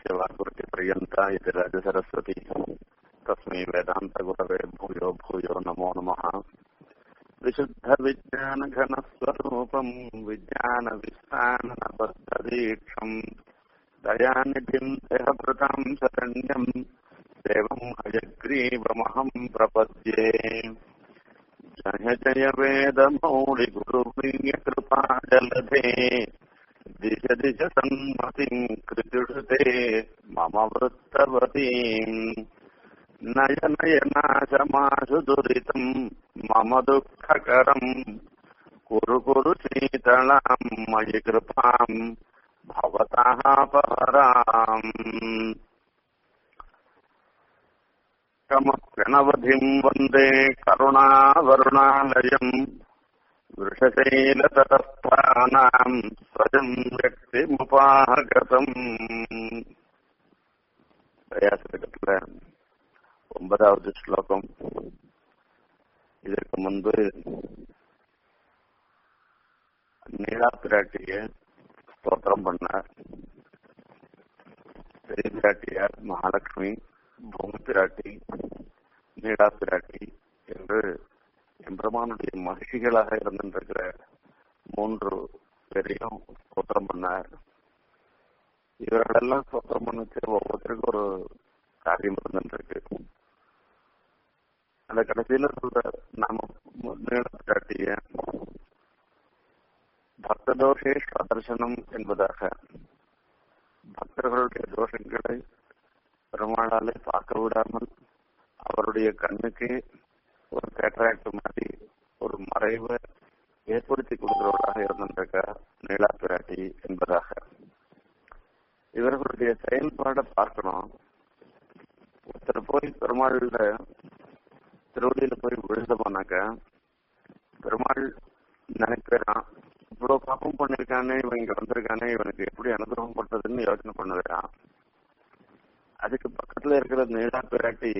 वाकुर्तिपर्यन्ता इति राजसरस्वती तस्मै वेदान्तगुरवे भूयो भूयो नमो नमः विशुद्धविज्ञानघनस्वरूपम् विज्ञानविस्तानबद्धदीक्षम् दयानिधिम् देहभृताम् शरण्यम् देवम् हयग्रीवमहम् प्रपद्ये जय जय वेदमौलिगुरुप्रियकृपा जलधे दिश दिश सन्मतिम् कृजुषते मम वृत्तवतीम् नय नय नाशमाशु दुरितम् मम दुःखकरम् कुरु कुरु शीतलाम् मयि कृपाम् भवतः पराम् कमप्रणवधिम् वन्दे करुणावरुणालयम् वृषशैलततस्थानाम् स्वजम् व्यक्तिमुपागतम् பிரயாசத்துல ஒன்பதாவது ஸ்லோகம் இதற்கு முன்பு நீலா பிராட்டிய ஸ்தோத்திரம் பண்ணார் பெரிய பிராட்டியார் மகாலட்சுமி பூமி பிராட்டி நீலா பிராட்டி என்று எம்பெருமானுடைய மகிழ்ச்சிகளாக இருந்திருக்கிற மூன்று பேரையும் ஸ்தோத்திரம் பண்ணார் இவர்களெல்லாம் ஸ்தோத்திரம் பண்ணிச்சு ஒவ்வொருத்தருக்கும் ஒரு காரியம் இருந்துருக்கு அந்த கடைசியில சொல்ற நாம நீள பிராட்டிய பக்ததோஷேஷ் தரிசனம் என்பதாக பக்தர்களுடைய தோஷங்களை பெருமாளாலே பார்க்க விடாமல் அவருடைய கண்ணுக்கு ஒரு கேட்ராக்ட் மாதிரி ஒரு மறைவை ஏற்படுத்தி கொடுக்கிறவர்களாக இருந்திருக்க நீலா பிராட்டி என்பதாக இவர்களுடைய செயல்பாடை பார்க்கணும் ஒருத்தர் போய் பெருமாள்ல திருவடியில போய் விழுந்தோம்னாக்க பெருமாள் நினைக்கிறான் இவ்வளவு பாப்பம் பண்ணிருக்கானே இவன் இங்க வந்திருக்கானே இவனுக்கு எப்படி அனுகிரகம் பண்றதுன்னு யோசனை பண்ணுறான் அதுக்கு பக்கத்துல இருக்கிற நீலா பிராட்டி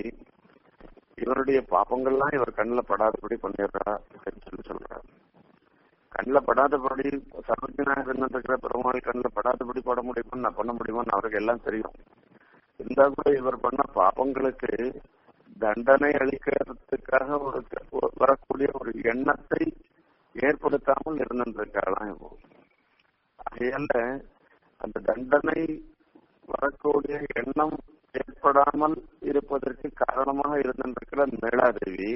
இவருடைய பாப்பங்கள்லாம் இவர் கண்ணில் படாதபடி பண்ணிடுறா அப்படின்னு சொல்லி சொல்றார் கண்ணில் படாதபடி சர்வஜனாக இருந்திருக்கிற பெருமாள் கண்ணில் படாதபடி பட முடியுமா நான் பண்ண முடியுமான்னு அவருக்கு எல்லாம் தெரியும் இருந்தா கூட இவர் பண்ண பாப்பங்களுக்கு தண்டனை அளிக்கிறதுக்காக ஒரு வரக்கூடிய ஒரு எண்ணத்தை ஏற்படுத்தாமல் இருந்திருக்காளாம் இப்போ ஆகையால அந்த தண்டனை வரக்கூடிய எண்ணம் ஏற்படாமல் இருப்பதற்கு காரணமாக இருந்திருக்கிற நீலாதேவி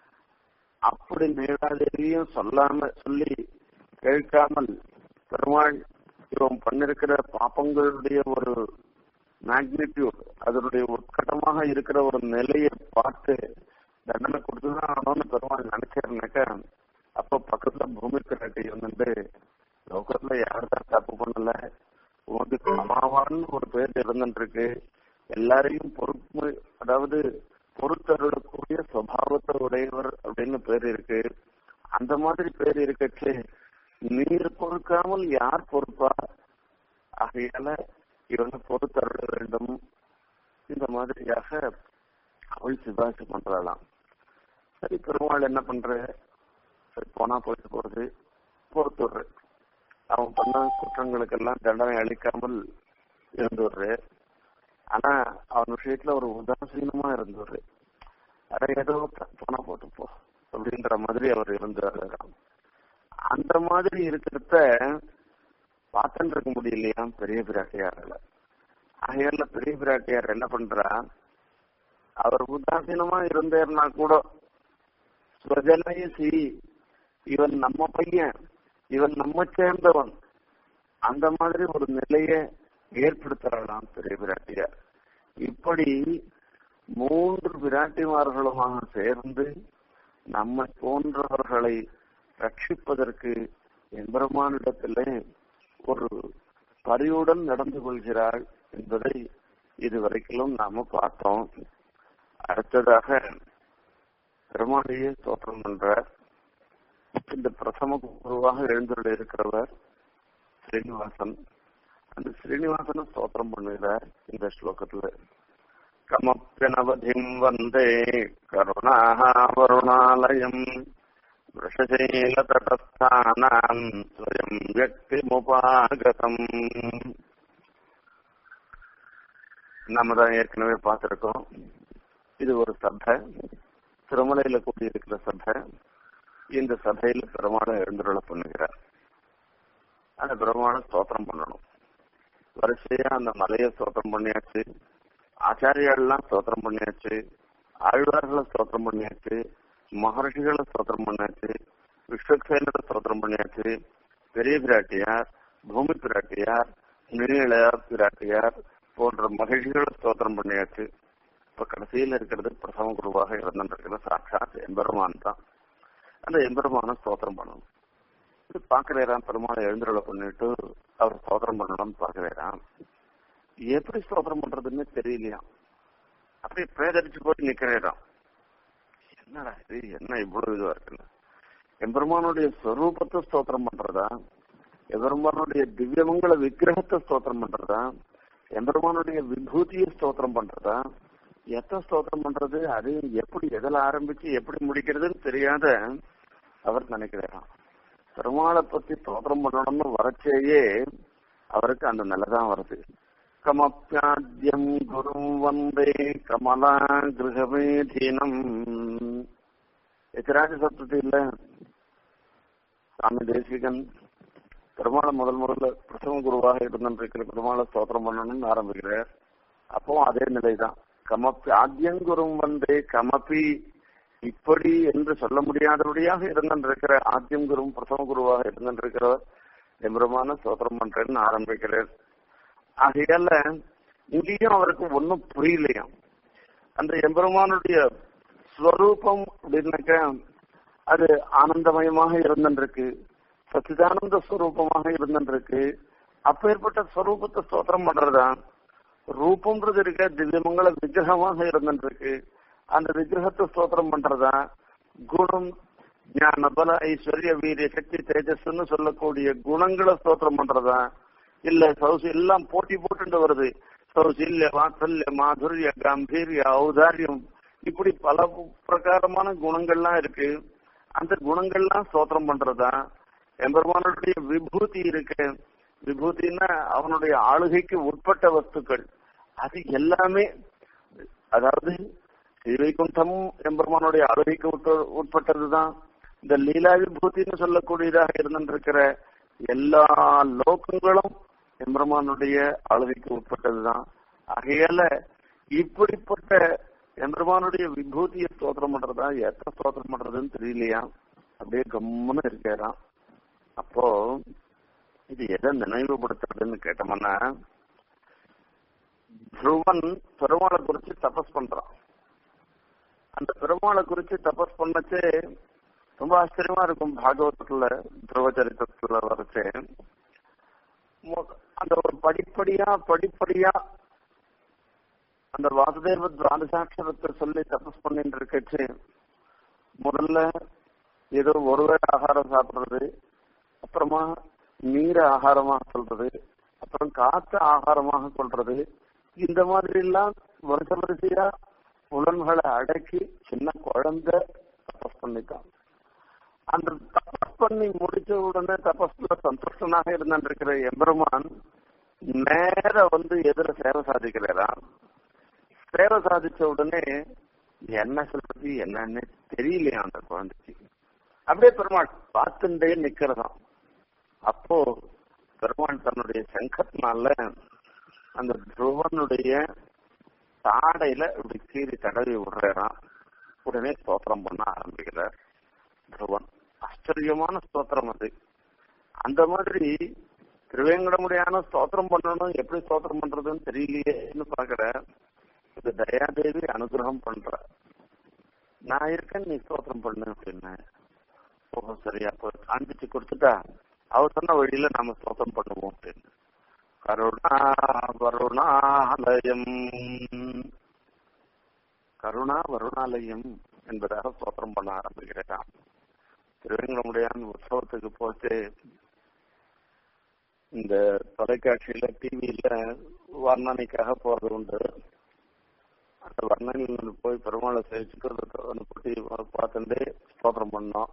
அப்படி நீலாதேவியும் சொல்லாம சொல்லி கேட்காமல் பெருமாள் இவன் பண்ணிருக்கிற பாப்பங்களுடைய ஒரு மேக்னிடியூட் அதனுடைய உட்கட்டமாக இருக்கிற ஒரு நிலையை பார்த்து தண்டனை கொடுத்துதான் ஆகணும்னு பெருமாள் நினைச்சாருனாக்க அப்ப பக்கத்துல பூமி கிராட்டி இருந்துட்டு லோகத்துல யாருதான் தப்பு பண்ணல உனக்கு சமாவான்னு ஒரு பேர் இருந்துருக்கு எல்லாரையும் பொறுப்பு அதாவது பொறுத்தருடக்கூடிய சுவாவத்தை உடையவர் அப்படின்னு பேர் இருக்கு அந்த மாதிரி பேர் இருக்கச்சு நீர் பொறுக்காமல் யார் பொறுப்பா ஆகையால இவனை பொறுத்தருட வேண்டும் இந்த மாதிரியாக அவள் சிபாரிசு பண்றாளாம் சரி பெருமாள் என்ன பண்ற சரி போனா போயிட்டு போறது பொறுத்துடுற அவன் பண்ண குற்றங்களுக்கெல்லாம் தண்டனை அளிக்காமல் இருந்துடுற ஆனா அவன் விஷயத்துல ஒரு உதாசீனமா இருந்துடுற அட ஏதோ போனா போட்டு போ அப்படின்ற மாதிரி அவர் இருந்து வர்றாராம் அந்த மாதிரி இருக்கிறத பார்த்துட்டு இருக்க முடியலையா பெரிய பிராட்டியாரால ஆகையால பெரிய பிராட்டியார் என்ன பண்றா அவர் உதாசீனமா இருந்தேர்னா கூட ஸ்வஜனயசி இவன் நம்ம பையன் இவன் நம்ம சேர்ந்தவன் அந்த மாதிரி ஒரு நிலைய ஏற்படுத்துறாளாம் பெரிய பிராட்டியார் இப்படி மூன்று பிராட்டிமார்களுமாக சேர்ந்து நம்மை போன்றவர்களை ரட்சிப்பதற்கு எம்பெருமானிடத்திலே ஒரு பரிவுடன் நடந்து கொள்கிறாள் என்பதை இதுவரைக்கும் நாம பார்த்தோம் அடுத்ததாக பெருமாளையே தோற்றம் பண்றார் இந்த பிரசம குருவாக எழுந்துள்ள இருக்கிறவர் ஸ்ரீனிவாசன் அந்த ஸ்ரீனிவாசனை ஸ்தோத்திரம் பண்ணுகிறார் இந்த ஸ்லோகத்துல கமப்பியனவதிம் வந்தே கருணாக வருணாலயம் वृषशैलतटस्थानाम् स्वयम् व्यक्तिमुपागतम् நம்ம தான் ஏற்கனவே பார்த்திருக்கோம் இது ஒரு சபை திருமலையில கூடியிருக்கிற சபை இந்த சபையில பெருமாளை எழுந்துருள பண்ணுகிறார் அந்த பெருமாளை ஸ்தோத்திரம் பண்ணணும் வரிசையா அந்த மலையை ஸ்தோத்திரம் பண்ணியாச்சு ஆச்சாரியாள்லாம் ஸ்தோத்திரம் பண்ணியாச்சு ஆழ்வார்களை ஸ்தோத்திரம் பண்ணியாச்சு மகர்ஷிகளை ஸ்தோத்திரம் பண்ணியாச்சு விஸ்வக்சேனரை ஸ்தோத்திரம் பண்ணியாச்சு பெரிய பிராட்டியார் பூமி பிராட்டியார் நீள பிராட்டியார் போன்ற மகிழ்ச்சிகளை ஸ்தோத்திரம் பண்ணியாச்சு இப்ப கடைசியில இருக்கிறது பிரசவ குருவாக இருந்திருக்கிற சாட்சாத் எம்பெருமான் தான் அந்த எம்பெருமான ஸ்தோத்திரம் பண்ணணும் இது பாக்குறாராம் பெருமாளை எழுந்துருள பண்ணிட்டு அவர் ஸ்தோத்திரம் பண்ணணும்னு பாக்குறாராம் எப்படி ஸ்தோத்திரம் பண்றதுன்னு தெரியலையா அப்படியே பேதரிச்சு போய் நிக்கிறாராம் என்னடா இது என்ன இவ்வளவு இதுவா இருக்குல்ல எம்பெருமானுடைய ஸ்வரூபத்தை ஸ்தோத்திரம் பண்றதா எம்பெருமானுடைய திவ்யமங்கள விக்கிரகத்தை ஸ்தோத்திரம் பண்றதா எம்பெருமானுடைய விபூதியை ஸ்தோத்திரம் பண்றதா எத்த ஸ்தோத்திரம் பண்றது அது எப்படி எதில் ஆரம்பிச்சு எப்படி முடிக்கிறதுன்னு தெரியாத அவர் நினைக்கிறாராம் பெருமாளை பத்தி ஸ்தோத்திரம் பண்ணணும்னு வரச்சேயே அவருக்கு அந்த நிலைதான் வருது கமப்பியாத்தியம் குரும் வந்தே கமலா கிரகமேதீனம் எத்திராஜ சப்தத்தை இல்ல சாமி தேசிகன் பெருமாளை முதல் முதல்ல பிரசவ குருவாக இருந்திருக்கிற பெருமாளை ஸ்தோத்திரம் பண்ணணும்னு ஆரம்பிக்கிறார் அப்போ அதே நிலைதான் கமப்பி ஆத்தியங்குரும் வந்தே கமப்பி இப்படி என்று சொல்ல முடியாதபடியாக இருந்திருக்கிற ஆத்தியம் குரும் பிரசவ குருவாக இருந்திருக்கிறவர் எம்பெருமான ஸ்தோத்திரம் பண்றேன்னு ஆரம்பிக்கிறார் ஆகையால இங்கேயும் அவருக்கு ஒன்னும் புரியலையாம் அந்த எம்பெருமானுடைய ஸ்வரூபம் அப்படின்னாக்க அது ஆனந்தமயமாக இருந்திருக்கு சச்சிதானந்த ஸ்வரூபமாக இருந்திருக்கு அப்பேற்பட்ட ஸ்வரூபத்தை ஸ்தோத்திரம் பண்றதா ரூபம்ன்றது இருக்க திவ்யமங்கள விக்கிரகமாக இருந்திருக்கு அந்த விக்கிரகத்தை ஸ்தோத்திரம் பண்றதா குணம் ஞான பல ஐஸ்வர்ய வீரிய சக்தி தேஜஸ்ன்னு சொல்லக்கூடிய குணங்களை ஸ்தோத்திரம் பண்றதா இல்ல சௌசி எல்லாம் போட்டி போட்டுட்டு வருது சௌசில்ய வாத்சல்ய மாதுரிய கம்பீரிய ஔதாரியம் இப்படி பல பிரகாரமான குணங்கள்லாம் இருக்கு அந்த குணங்கள்லாம் ஸ்தோத்திரம் பண்றதா எம்பெருமானுடைய விபூதி இருக்கு விபூதினா அவனுடைய ஆளுகைக்கு உட்பட்ட வஸ்துக்கள் அது எல்லாமே அதாவது ஸ்ரீவைகுண்டம் எம்பெருமானுடைய ஆளுகைக்கு உட்பட்டதுதான் இந்த லீலா விபூதின்னு சொல்லக்கூடியதாக இருந்திருக்கிற எல்லா லோகங்களும் எம்பெருமானுடைய ஆளுகைக்கு உட்பட்டதுதான் ஆகையால இப்படிப்பட்ட எம்பெருமானுடைய விபூதியை ஸ்தோத்திரம் பண்றதா எத்தனை ஸ்தோத்திரம் பண்றதுன்னு தெரியலையா அப்படியே கம்முன்னு இருக்காராம் அப்போ இது எதை நினைவுபடுத்துறதுன்னு கேட்டோம்னா துருவன் பெருமாளை குறிச்சு தபஸ் பண்றான் அந்த பெருமாளை குறிச்சு தபஸ் பண்ணச்சே ரொம்ப ஆச்சரியமா இருக்கும் பாகவதத்துல துருவ சரித்திரத்துல வரைச்சு அந்த ஒரு படிப்படியா படிப்படியா அந்த வாசுதேவ துவாதசாட்சரத்தை சொல்லி தபஸ் பண்ணிட்டு இருக்கச்சு முதல்ல ஏதோ ஒருவேளை ஆகாரம் சாப்பிடுறது அப்புறமா நீரை ஆகாரமாக சொல்றது அப்புறம் காத்த ஆகாரமாக சொல்றது இந்த மாதிரி எல்லாம் வருஷ வரிசையா புலன்களை அடக்கி சின்ன குழந்தை தபஸ் பண்ணிட்டான் அந்த தபஸ் பண்ணி முடிச்ச உடனே தபஸ்ல சந்துஷ்டனாக இருந்திருக்கிற எம்பெருமான் நேர வந்து எதிர சேவை சாதிக்கிறாரா சேவை சாதிச்ச உடனே என்ன சொல்றது என்னன்னு தெரியலையா அந்த குழந்தைக்கு அப்படியே பெருமாள் பார்த்துட்டே நிக்கிறதாம் அப்போ பெருமாள் தன்னுடைய சங்கத்தினால அந்த துருவனுடைய தாடையில இப்படி கீறி தடவி விடுறாராம் உடனே ஸ்தோத்திரம் பண்ண ஆரம்பிக்கிறார் துருவன் ஆச்சரியமான ஸ்தோத்திரம் அது அந்த மாதிரி திருவேங்கடமுடியான ஸ்தோத்திரம் பண்ணணும் எப்படி ஸ்தோத்திரம் பண்றதுன்னு தெரியலையேன்னு பாக்குற இது தயாதேவி அனுகிரகம் பண்ற நான் இருக்கேன் நீ ஸ்தோத்திரம் பண்ணு அப்படின்னு ஓஹோ சரியா அப்போ காண்பிச்சு கொடுத்துட்டா அவர் சொன்ன வழியில நாம ஸ்தோத்திரம் பண்ணுவோம் அப்படின்னு கருணா வருணாலயம் கருணா வருணாலயம் என்பதாக ஸ்தோத்திரம் பண்ண ஆரம்பிக்கிறான் திருவேங்கடமுடையான் உற்சவத்துக்கு போச்சு இந்த தொலைக்காட்சியில டிவியில வர்ணனைக்காக போறது உண்டு அந்த வர்ணனையில் போய் பெருமாளை சேவிச்சுட்டு போட்டி பார்த்துட்டு ஸ்தோத்திரம் பண்ணோம்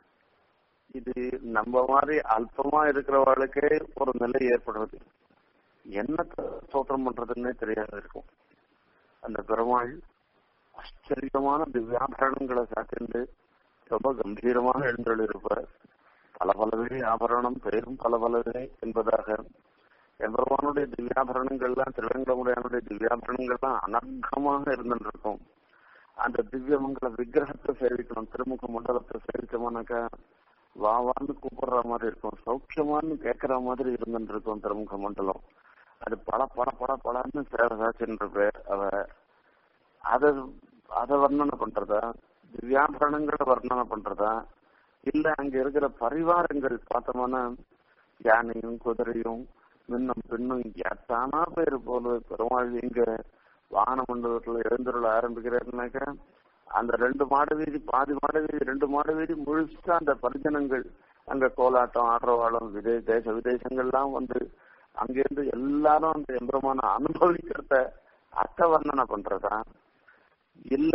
இது நம்ம மாதிரி அல்பமா இருக்கிறவர்களுக்கே ஒரு நிலை ஏற்படுறது என்னத்தை ஸ்தோத்திரம் பண்றதுன்னே தெரியாது இருக்கும் அந்த பெருமாள் ஆச்சரியமான திவ்யாபரணங்களை சாத்திண்டு ரொம்ப கம்பீரமாக எழுந்தொழிருப்பார் பல பலவே ஆபரணம் பெயரும் பல பலவே என்பதாக எம்பெருமானுடைய திவ்யாபரணங்கள்லாம் திருவேங்கடமுடையானுடைய திவ்யாபரணங்கள்லாம் அனர்க்கமாக இருந்துருக்கும் அந்த திவ்யமங்கல விக்கிரகத்தை சேவிக்கணும் திருமுக மண்டலத்தை சேவிச்சோம்னாக்கா வா வான்னு கூப்பிடுற மாதிரி இருக்கும் சௌக்கியமான்னு கேட்கற மாதிரி இருந்துட்டு இருக்கும் திருமுக மண்டலம் அது பல பல பல பலன்னு சேவதாச்சுன்ற பேர் அவ அத அத வர்ணனை பண்றதா திவ்யாபரணங்களை வர்ணனை பண்றதா இல்ல அங்க இருக்கிற பரிவாரங்கள் பார்த்தோம்னா யானையும் குதிரையும் மின்னும் பின்னும் எத்தானா பேர் போல பெருமாள் இங்க வாகன மண்டபத்துல எழுந்துருள ஆரம்பிக்கிறாருனாக்கா அந்த ரெண்டு மாடு வீதி பாதி மாடு வீதி ரெண்டு மாடு வீதி முழுசா அந்த பரிஜனங்கள் அங்க கோலாட்டம் ஆடுறவாளம் விதே தேச விதேசங்கள்லாம் வந்து அங்கிருந்து எல்லாரும் அந்த எம்பரமான அனுபவிக்கிறத அர்த்த வர்ணனை பண்றதா இல்ல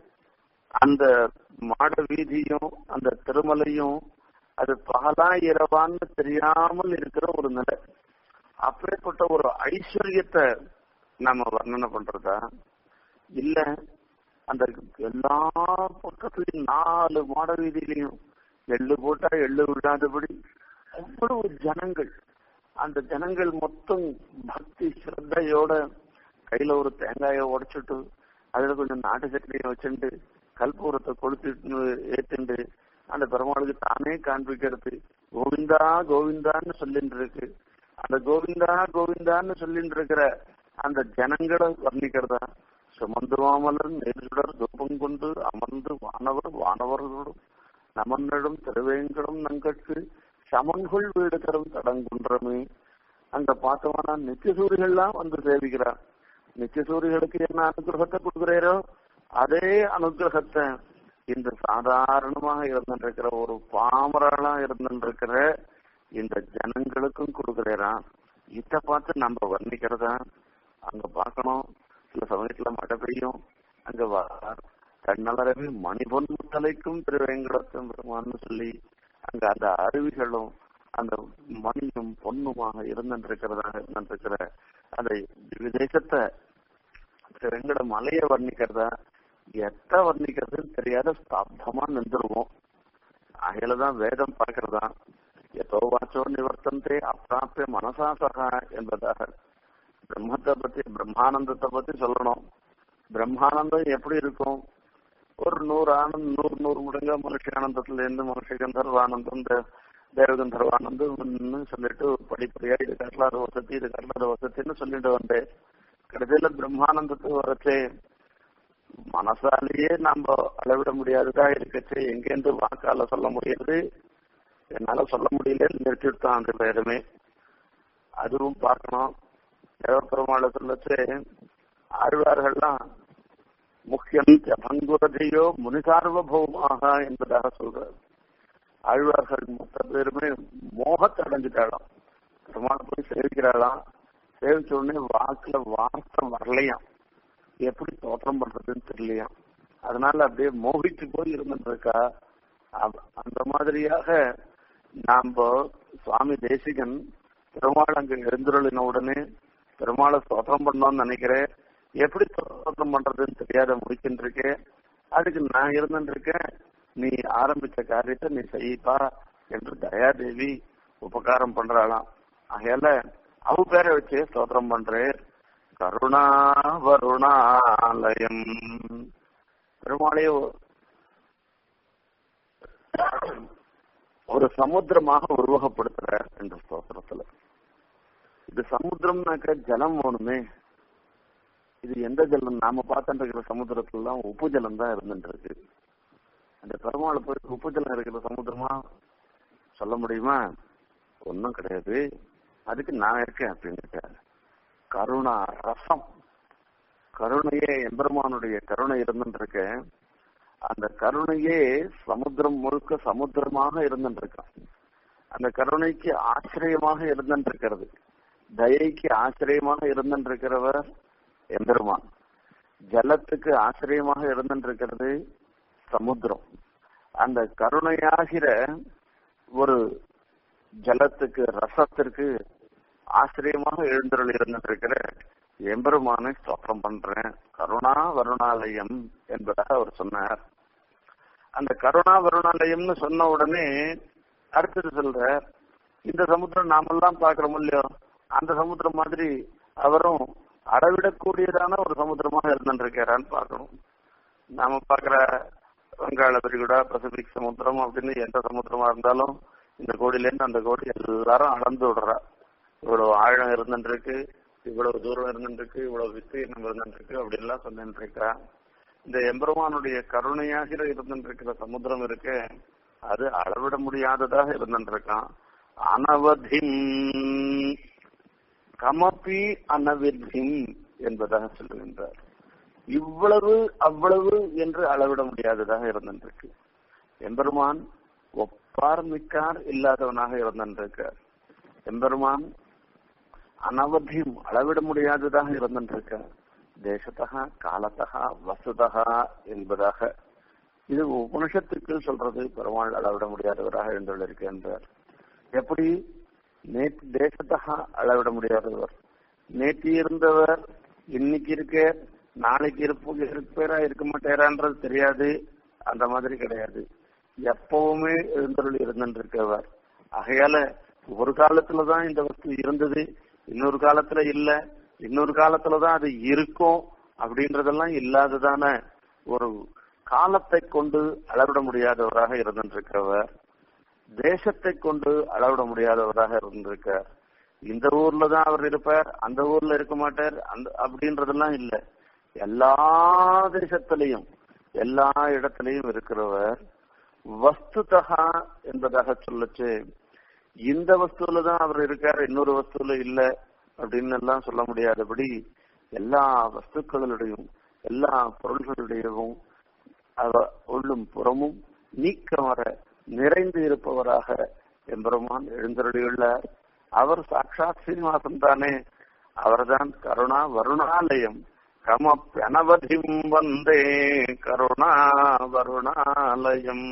அந்த மாட வீதியும் அந்த திருமலையும் அது பகலா இரவான்னு தெரியாமல் இருக்கிற ஒரு நிலை அப்படிப்பட்ட ஒரு ஐஸ்வர்யத்தை நாம வர்ணனை பண்றதா இல்ல அந்த எல்லா பக்கத்துலயும் நாலு மாட வீதியிலையும் எள்ளு போட்டா எள்ளு விடாதபடி அவ்வளவு ஜனங்கள் அந்த ஜனங்கள் மொத்தம் பக்தி ஸ்ரத்தையோட கையில ஒரு தேங்காயை உடைச்சிட்டு அதுல கொஞ்சம் நாட்டு சட்னியை வச்சுட்டு கல்பூரத்தை கொளுத்திட்டு ஏத்துண்டு அந்த பெருமாளுக்கு தானே காண்பிக்கிறது கோவிந்தா கோவிந்தான்னு சொல்லிட்டு இருக்கு அந்த கோவிந்தா கோவிந்தான்னு சொல்லிட்டு இருக்கிற அந்த ஜனங்களை வர்ணிக்கிறதா சுமந்துவாமலர் நேர்சுடர் தூபம் கொண்டு அமர்ந்து வானவர் வானவர்களோடும் நமன்னிடம் திருவேங்கடம் நங்கட்கு சமன்கொள் வீடு தரும் தடங்குன்றமே அங்க பார்த்தோம்னா நித்தியசூரிகள்லாம் வந்து சேவிக்கிறார் நித்தியசூரிகளுக்கு என்ன அனுகிரகத்தை கொடுக்குறாரோ அதே அனுகிரகத்தை இந்த சாதாரணமாக இருந்துருக்கிற ஒரு பாமரலா இருந்துருக்கிற இந்த ஜனங்களுக்கும் கொடுக்குறாராம் இத பார்த்து நம்ம வர்ணிக்கிறதா அங்க பார்க்கணும் சில சமயத்துல மழை பெய்யும் அங்க கண்ணலரவே மணிபொன் முத்தலைக்கும் திருவேங்கடத்தம் பெருமான்னு சொல்லி அங்க அந்த அருவிகளும் அந்த மணியும் பொண்ணுமாக இருந்துருக்கிறதாக இருந்துருக்கிற அந்த விதேசத்தை வெங்கட மலைய வர்ணிக்கிறதா எத்த வர்ணிக்கிறதுன்னு தெரியாத ஸ்தப்தமா நின்றுருவோம் அகையிலதான் வேதம் பார்க்கறதா எதோ வாச்சோ நிவர்த்தந்தே அப்பிராப்பிய மனசா சகா என்பதாக பிரம்மத்தை பத்தி பிரம்மானந்தத்தை பத்தி சொல்லணும் பிரம்மானந்தம் எப்படி இருக்கும் ஒரு நூறு ஆனந்தம் நூறு நூறு மடங்கா மனுஷானந்தத்துல இருந்து மனுஷ கந்தர்வானந்தம் தேவகந்தர்வானந்தம் சொல்லிட்டு படிப்படியா இது கட்டலாத வசதி இது கட்டலாத வசதின்னு சொல்லிட்டு வந்தேன் கடைசியில பிரம்மானந்தத்துக்கு வரச்சே மனசாலேயே நாம அளவிட முடியாததா இருக்கச்சு எங்கேருந்து வாக்கால சொல்ல முடியாது என்னால சொல்ல முடியல நிறுத்திவிட்டான் அந்த பேருமே அதுவும் பார்க்கணும் தேவப்பெருமாளை சொல்லச்சு ஆழ்வார்கள்லாம் முக்கியம் பங்குரதையோ முனிசார்வபௌமாக என்பதாக சொல்றார் ஆழ்வார்கள் மொத்த பேருமே மோகத்தை அடைஞ்சிட்டாளாம் பெருமாள் போய் சேவிக்கிறாளாம் சேவிச்ச உடனே வாக்குல வார்த்தை வரலையாம் எப்படி தோற்றம் பண்றதுன்னு தெரியலையாம் அதனால அப்படியே மோகிச்சு போய் இருந்துட்டு இருக்கா அந்த மாதிரியாக நாம சுவாமி தேசிகன் பெருமாள் அங்க எழுந்துருளின உடனே பெருமாளை ஸ்தோத்திரம் பண்ணோம்னு நினைக்கிறேன் எப்படி ஸ்தோத்திரம் பண்றதுன்னு தெரியாத முடிச்சுட்டு இருக்கேன் அதுக்கு நான் இருந்துட்டு இருக்கேன் நீ ஆரம்பிச்ச காரியத்தை நீ செய்ப்பா என்று தயாதேவி உபகாரம் பண்றாளாம் ஆகையால அவ பேரை வச்சு ஸ்தோத்திரம் பண்றேன் கருணா வருணாலயம் பெருமாளையே ஒரு சமுத்திரமாக உருவகப்படுத்துறார் என்ற ஸ்தோத்திரத்துல இது சமுத்திரம்னாக்க ஜலம் வேணுமே இது எந்த ஜலம் நாம பார்த்துட்டு இருக்கிற சமுத்திரத்துல எல்லாம் உப்பு ஜலம் தான் இருந்துட்டு இருக்கு அந்த பெருமாள் போய் உப்பு ஜலம் இருக்கிற சமுத்திரமா சொல்ல முடியுமா ஒன்றும் கிடையாது அதுக்கு நான் இருக்கேன் அப்படின்னுட்டு கருணா ரசம் கருணையே எம்பெருமானுடைய கருணை இருந்துட்டு இருக்க அந்த கருணையே சமுத்திரம் முழுக்க சமுத்திரமாக இருந்துட்டு இருக்கான் அந்த கருணைக்கு ஆச்சரியமாக இருந்துட்டு இருக்கிறது தயைக்கு ஆச்சரியமாக இருந்துட்டு இருக்கிறவர் எம்பெருமான் ஜலத்துக்கு ஆச்சரியமாக இருந்துட்டு இருக்கிறது சமுத்திரம் அந்த கருணையாகிற ஒரு ஜலத்துக்கு ரசத்திற்கு ஆச்சரியமாக எழுந்தருள் இருந்திருக்கிற எம்பெருமானை ஸ்தோத்திரம் பண்றேன் கருணா வருணாலயம் என்பதாக அவர் சொன்னார் அந்த கருணா வருணாலயம்னு சொன்ன உடனே அடுத்தது சொல்ற இந்த சமுத்திரம் நாமெல்லாம் பாக்குறோம் இல்லையோ அந்த சமுத்திரம் மாதிரி அவரும் அளவிடக்கூடியதான ஒரு சமுத்திரமாக இருந்துருக்கிறான்னு பார்க்கணும் நாம பாக்குற வங்காள விரிகுடா பசிபிக் சமுத்திரம் அப்படின்னு எந்த சமுத்திரமா இருந்தாலும் இந்த கோடியில இருந்து அந்த கோடி எல்லாரும் அளந்து விடுறா இவ்வளவு ஆழம் இருந்துருக்கு இவ்வளவு தூரம் இருந்துருக்கு இவ்வளவு விஸ்தீர்ணம் இருந்துருக்கு அப்படி எல்லாம் சொல்லிட்டு இருக்கா இந்த எம்பெருமானுடைய கருணையாக இருந்துருக்கிற சமுத்திரம் இருக்கு அது அளவிட முடியாததாக இருந்துருக்கான் அனவதிம் கமப்பி அனவிர்திம் என்பதாக சொல்லுகின்றார் இவ்வளவு அவ்வளவு என்று அளவிட முடியாததாக இருந்திருக்கு எம்பெருமான் ஒப்பார் மிக்கார் இல்லாதவனாக இருந்திருக்கார் எம்பெருமான் அனவதியும் அளவிட முடியாததாக இருந்திருக்கார் தேசத்தகா காலத்தகா வசுதகா என்பதாக இது உபனிஷத்துக்கு சொல்றது பெருமாள் அளவிட முடியாதவராக எழுந்துள்ளிருக்கின்றார் எப்படி நேற்று தேசத்தகா அளவிட முடியாதவர் நேற்று இருந்தவர் இன்னைக்கு இருக்க நாளைக்கு இருப்பு இருப்பேரா இருக்க மாட்டேரான்றது தெரியாது அந்த மாதிரி கிடையாது எப்பவுமே எழுந்தருள் இருந்திருக்கவர் ஆகையால ஒரு காலத்துலதான் இந்த வஸ்து இருந்தது இன்னொரு காலத்துல இல்ல இன்னொரு காலத்துலதான் அது இருக்கும் அப்படின்றதெல்லாம் இல்லாததான ஒரு காலத்தை கொண்டு அளவிட முடியாதவராக இருந்திருக்கிறவர் தேசத்தை கொண்டு அளவிட முடியாதவராக இருந்திருக்கார் இந்த ஊர்ல தான் அவர் இருப்பார் அந்த ஊர்ல இருக்க மாட்டார் அந்த அப்படின்றதெல்லாம் இல்ல எல்லா தேசத்திலையும் எல்லா இடத்திலையும் இருக்கிறவர் வஸ்துதகா என்பதாக சொல்லச்சு இந்த வஸ்துல தான் அவர் இருக்கார் இன்னொரு வஸ்துல இல்ல அப்படின்னு எல்லாம் சொல்ல முடியாதபடி எல்லா வஸ்துக்களிடையும் எல்லா பொருள்களிடையவும் அவ உள்ளும் புறமும் நீக்கமர நிறைந்து இருப்பவராக எம்பெருமான் எழுந்தருளியுள்ளார் அவர் சாட்சாத் சீனிவாசன் தானே அவர்தான் கருணா வருணாலயம் கமப்பனவதிம் வந்தே கருணா வருணாலயம்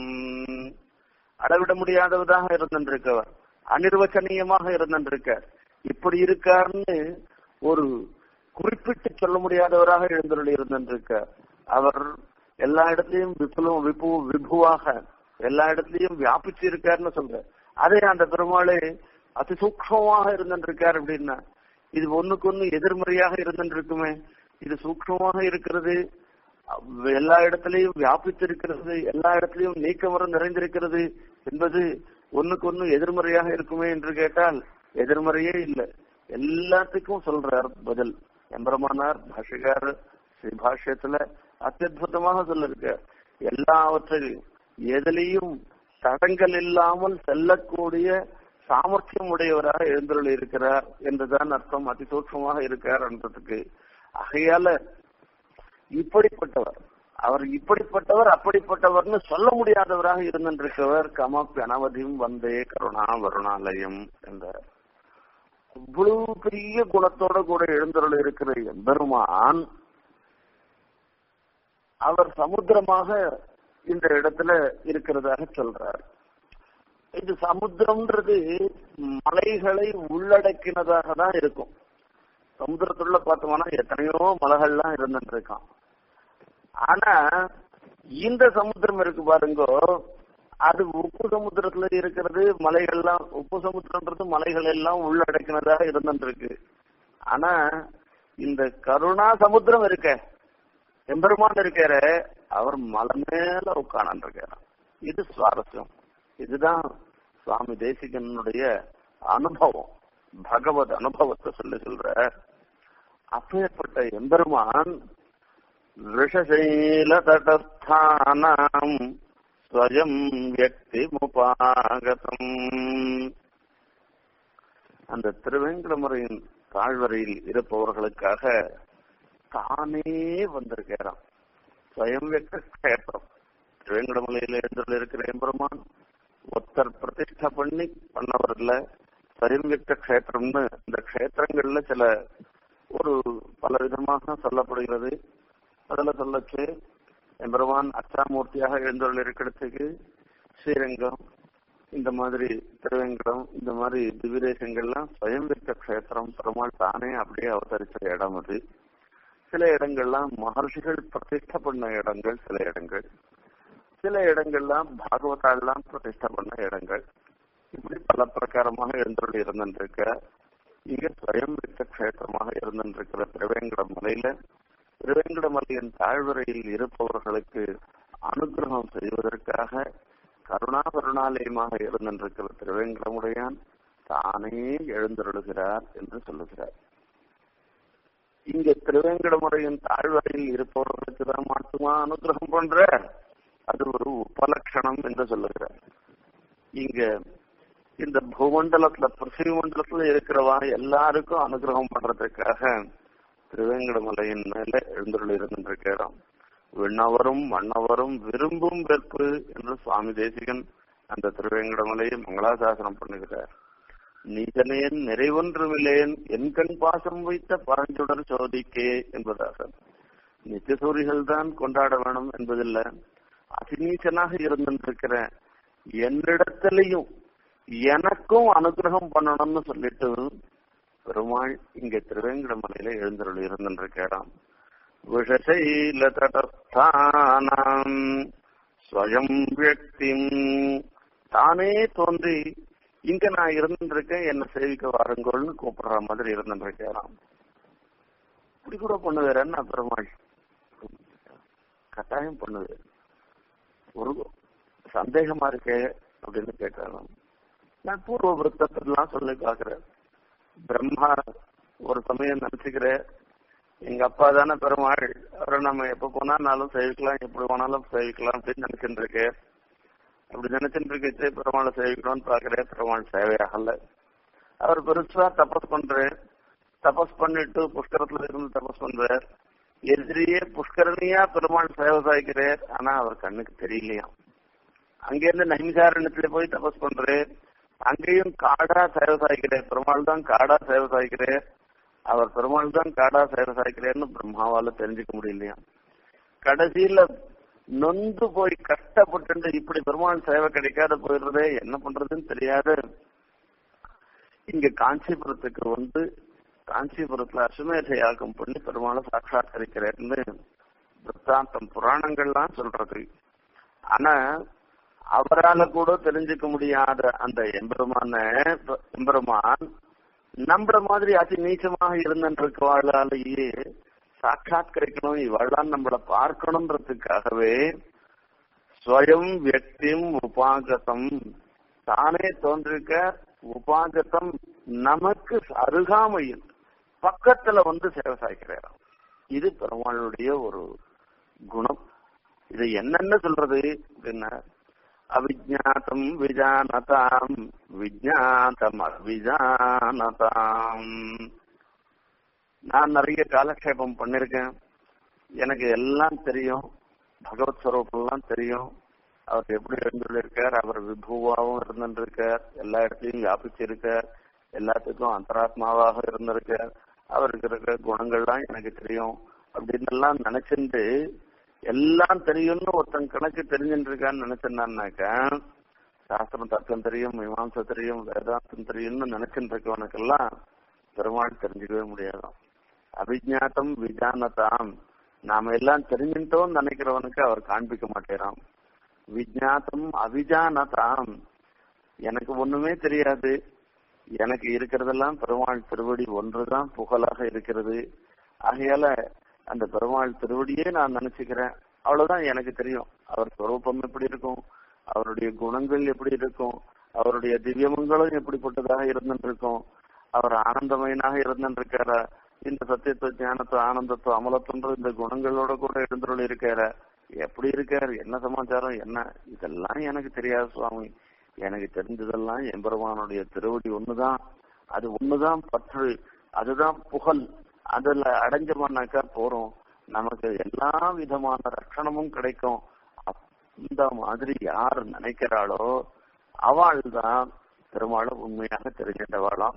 அளவிட முடியாதவதாக இருந்திருக்கவர் அனிர்வச்சனீயமாக இருந்திருக்கார் இப்படி இருக்காருன்னு ஒரு குறிப்பிட்டு சொல்ல முடியாதவராக எழுந்தருளி இருந்திருக்கார் அவர் எல்லா இடத்துலயும் விபுலம் விபு விபுவாக எல்லா இடத்துலயும் வியாபிச்சு இருக்காருன்னு சொல்ற அதே அந்த பெருமாளே அதி சூக்மமாக இருந்திருக்கார் அப்படின்னா இது ஒண்ணுக்கு ஒண்ணு எதிர்மறையாக இருந்திருக்குமே இது சூக்மமாக இருக்கிறது எல்லா இடத்திலையும் வியாபித்திருக்கிறது எல்லா இடத்திலையும் நீக்கமரம் நிறைந்திருக்கிறது என்பது ஒண்ணுக்கு ஒண்ணு எதிர்மறையாக இருக்குமே என்று கேட்டால் எதிர்மறையே இல்லை எல்லாத்துக்கும் சொல்றார் பதில் எம்பரமானார் பாஷகார் ஸ்ரீபாஷ்யத்துல அத்தியுதமாக சொல்லிருக்க எல்லாவற்றையும் எதிலையும் தடங்கள் இல்லாமல் செல்லக்கூடிய சாமர்த்தியம் உடையவராக எழுந்தருள் இருக்கிறார் என்றுதான் அர்த்தம் அதிசூட்சமாக இருக்கார் என்றதுக்கு ஆகையால இப்படிப்பட்டவர் அவர் இப்படிப்பட்டவர் அப்படிப்பட்டவர்னு சொல்ல முடியாதவராக இருந்திருக்கவர் கமப் அனவதியும் வந்தே கருணா வருணாலயம் என்றார் இவ்வளவு பெரிய குணத்தோட கூட எழுந்தருள் இருக்கிற எம்பெருமான் அவர் சமுத்திரமாக இந்த இடத்துல இருக்கிறதாக சொல்றார் இது சமுத்திரம்ன்றது மலைகளை உள்ளடக்கினதாக தான் இருக்கும் சமுத்திரத்துள்ள பார்த்தோம்னா எத்தனையோ மலைகள்லாம் இருந்துட்டு இருக்கான் ஆனா இந்த சமுத்திரம் இருக்கு பாருங்கோ அது உப்பு சமுத்திரத்துல இருக்கிறது மலைகள்லாம் உப்பு சமுத்திரம்ன்றது மலைகள் எல்லாம் உள்ளடக்கினதாக இருந்துட்டு இருக்கு ஆனா இந்த கருணா சமுத்திரம் இருக்க எம்பெருமான் இருக்காரு அவர் மலை மேல உட்காணன் இருக்காரு இது சுவாரஸ்யம் இதுதான் சுவாமி தேசிகனுடைய அனுபவம் பகவத் அனுபவத்தை சொல்லி சொல்ற அப்பேற்பட்ட எம்பெருமான் விஷசைல தடஸ்தானம் ஸ்வயம் வியக்தி முபாகதம் அந்த திருவேங்கடமுறையின் தாழ்வரையில் இருப்பவர்களுக்காக தானே வந்திருக்கிறான் ஸ்வயம் வியக்த கஷேத்திரம் திருவேங்கடமலையில எழுந்துள்ள இருக்கிற எம்பெருமான் ஒருத்தர் பிரதிஷ்டை பண்ணி பண்ணவர் இல்ல ஸ்வயம் வியக்த கஷேத்திரம்னு இந்த கஷேத்திரங்கள்ல சில ஒரு பல விதமாக சொல்லப்படுகிறது அதுல சொல்லச்சு எம்பெருமான் அச்சாமூர்த்தியாக எழுந்துள்ள இருக்கிறதுக்கு ஸ்ரீரங்கம் இந்த மாதிரி திருவேங்கடம் இந்த மாதிரி திவிதேசங்கள்லாம் சுயம்பித்த கஷேத்திரம் பெருமாள் தானே அப்படியே அவதரிச்ச இடம் அது சில இடங்கள்லாம் மகர்ஷிகள் பிரதிஷ்ட பண்ண இடங்கள் சில இடங்கள் சில இடங்கள்லாம் பாகவதாலாம் பிரதிஷ்ட பண்ண இடங்கள் இப்படி பல பிரகாரமாக எழுந்தருள் இருந்திருக்க இங்க ஸ்வயம் வித்த கஷேத்திரமாக இருந்திருக்கிற திருவேங்கட மலையில திருவேங்கட மலையின் தாழ்வரையில் இருப்பவர்களுக்கு அனுகிரகம் செய்வதற்காக கருணா கருணாலயமாக இருந்திருக்கிற திருவேங்கடமுடையான் தானே எழுந்தருளுகிறார் என்று சொல்லுகிறார் இங்க திருவேங்கடமுறையின் தாழ்வரையில் இருப்பவர்களுக்கு தான் மட்டுமா அனுகிரகம் பண்ற அது ஒரு உபலட்சணம் என்று சொல்லுகிறார் இங்க இந்த பூமண்டலத்துல பிருத்திவி மண்டலத்துல இருக்கிறவா எல்லாருக்கும் அனுகிரகம் பண்றதுக்காக திருவேங்கடமலையின் மேல எழுந்துள்ள இருந்திருக்க இடம் விண்ணவரும் மன்னவரும் விரும்பும் வெற்பு என்று சுவாமி தேசிகன் அந்த திருவேங்கடமலையை மங்களாசாசனம் பண்ணுகிறார் நீதனேன் நிறைவொன்றுமில்லேன் என் கண் பாசம் வைத்த பரஞ்சுடர் சோதிக்கே என்பதாக நித்தியசூரிகள் தான் கொண்டாட வேணும் என்பதில்ல அதிநீச்சனாக இருந்திருக்கிற என்னிடத்திலையும் எனக்கும் அனுகிரகம் பண்ணணும்னு சொல்லிட்டு பெருமாள் இங்க திருவேங்கடமலையில எழுந்தருள் இருந்திருக்கிறான் விஷசைல தடஸ்தானம் ஸ்வயம் வியக்தி தானே தோன்றி இங்க நான் இருந்திருக்கேன் என்ன சேவிக்க வாருங்கள்னு கூப்பிடுற மாதிரி இருந்திருக்கிறான் இப்படி கூட பண்ணுவேறன்னு பெருமாள் கட்டாயம் பண்ணுவேன் ஒரு சந்தேகமா இருக்கே அப்படின்னு கேட்டாங்க நான் பூர்வ விருத்தத்திலாம் சொல்லி பாக்குறேன் பிரம்மா ஒரு சமயம் நினைச்சுக்கிறேன் எங்க அப்பா தானே பெருமாள் அவரை நம்ம எப்ப போனாலும் சேவிக்கலாம் எப்படி போனாலும் சேவிக்கலாம் அப்படின்னு நினைச்சுட்டு இருக்கேன் அப்படி நினைச்சுட்டு இருக்கே பெருமாளை சேவிக்கணும்னு பாக்குறேன் பெருமாள் சேவையாகல அவர் பெருசா தபஸ் பண்றேன் தபஸ் பண்ணிட்டு புஷ்கரத்துல இருந்து தபஸ் பண்றார் எதிரியே புஷ்கரணியா பெருமாள் சேவை சாய்க்கிறார் ஆனா அவர் கண்ணுக்கு தெரியலையா அங்கிருந்து நைமிசாரணத்துல போய் தபஸ் பண்றேன் அங்கேயும் காடா சேவை சாய்க்கிறார் பெருமாள் தான் காடா சேவை சாய்க்கிறார் அவர் பெருமாள் தான் காடா சேவை சாய்க்கிறேன்னு பிரம்மாவால தெரிஞ்சுக்க முடியலையா கடைசியில நொந்து போய் கஷ்டப்பட்டு இப்படி பெருமாள் சேவை கிடைக்காத போயிடுறதே என்ன பண்றதுன்னு தெரியாத இங்க காஞ்சிபுரத்துக்கு வந்து காஞ்சிபுரத்துல அசுமேத யாகம் பண்ணி பெருமாளை சாட்சாத்கரிக்கிறேன்னு விற்த்தாந்தம் புராணங்கள்லாம் சொல்றது ஆனா அவரால கூட தெரிஞ்சுக்க முடியாத அந்த எம்பெருமான எம்பெருமான் நம்மள மாதிரி அதி நீச்சமாக இருந்திருக்கவாளாலேயே சாட்சாத்கரிக்கணும் இவள்தான் நம்மள பார்க்கணுன்றதுக்காகவே ஸ்வயம் வியக்தியும் உபாகதம் தானே தோன்றிருக்க உபாகதம் நமக்கு அருகாமையில் பக்கத்துல வந்து சேவை சாய்க்கிறார் இது பெருமாளுடைய ஒரு குணம் இது என்னென்ன சொல்றது அப்படின்னா அவிஜாத்தம் விஜானதாம் விஜாத்தம் அவிஜானதாம் நான் நிறைய காலக்ஷேபம் பண்ணிருக்கேன் எனக்கு எல்லாம் தெரியும் பகவத் ஸ்வரூபம்லாம் தெரியும் அவர் எப்படி இருந்துள்ளிருக்கார் அவர் விபுவாவும் இருந்திருக்கார் எல்லா இடத்துலயும் வியாபிச்சிருக்கார் எல்லாத்துக்கும் அந்தராத்மாவாக இருந்திருக்கார் அவருக்கு இருக்கிற குணங்கள்லாம் எனக்கு தெரியும் அப்படின்னு எல்லாம் நினைச்சிட்டு எல்லாம் தெரியும்னு ஒருத்தன் கணக்கு தெரிஞ்சுட்டு இருக்கான்னு நினைச்சிருந்தான்னாக்கா சாஸ்திரம் தர்க்கம் தெரியும் மீமாம்சை தெரியும் வேதாந்தம் தெரியும்னு நினைச்சிட்டு இருக்கவனுக்கெல்லாம் பெருமாள் தெரிஞ்சுக்கவே முடியாதாம் அபிஜாத்தம் விஜானதாம் நாம எல்லாம் தெரிஞ்சுட்டோம் நினைக்கிறவனுக்கு அவர் காண்பிக்க மாட்டேறாம் விஜாத்தம் அவிஜானதாம் எனக்கு ஒண்ணுமே தெரியாது எனக்கு இருக்கிறதெல்லாம் பெருமாள் திருவடி ஒன்றுதான் புகழாக இருக்கிறது ஆகையால அந்த பெருமாள் திருவடியே நான் நினைச்சுக்கிறேன் அவ்வளவுதான் எனக்கு தெரியும் அவர் ஸ்வரூபம் எப்படி இருக்கும் அவருடைய குணங்கள் எப்படி இருக்கும் அவருடைய திவ்யமங்களும் எப்படிப்பட்டதாக இருந்துருக்கும் அவர் ஆனந்தமயனாக இருந்துருக்காரா இந்த சத்தியத்துவ ஞானத்துவ ஆனந்தத்துவ அமலத்துன்ற இந்த குணங்களோட கூட எழுந்துள்ள இருக்கார எப்படி இருக்காரு என்ன சமாச்சாரம் என்ன இதெல்லாம் எனக்கு தெரியாது சுவாமி எனக்கு தெரிஞ்சதெல்லாம் எம்பெருமானுடைய திருவடி ஒண்ணுதான் அது ஒண்ணுதான் பற்று அதுதான் புகழ் அதுல அடைஞ்சோம்னாக்கா போறோம் நமக்கு எல்லா விதமான ரட்சணமும் கிடைக்கும் அந்த மாதிரி யார் நினைக்கிறாளோ அவள் தான் பெருமாளை உண்மையாக தெரிஞ்சின்றவாளாம்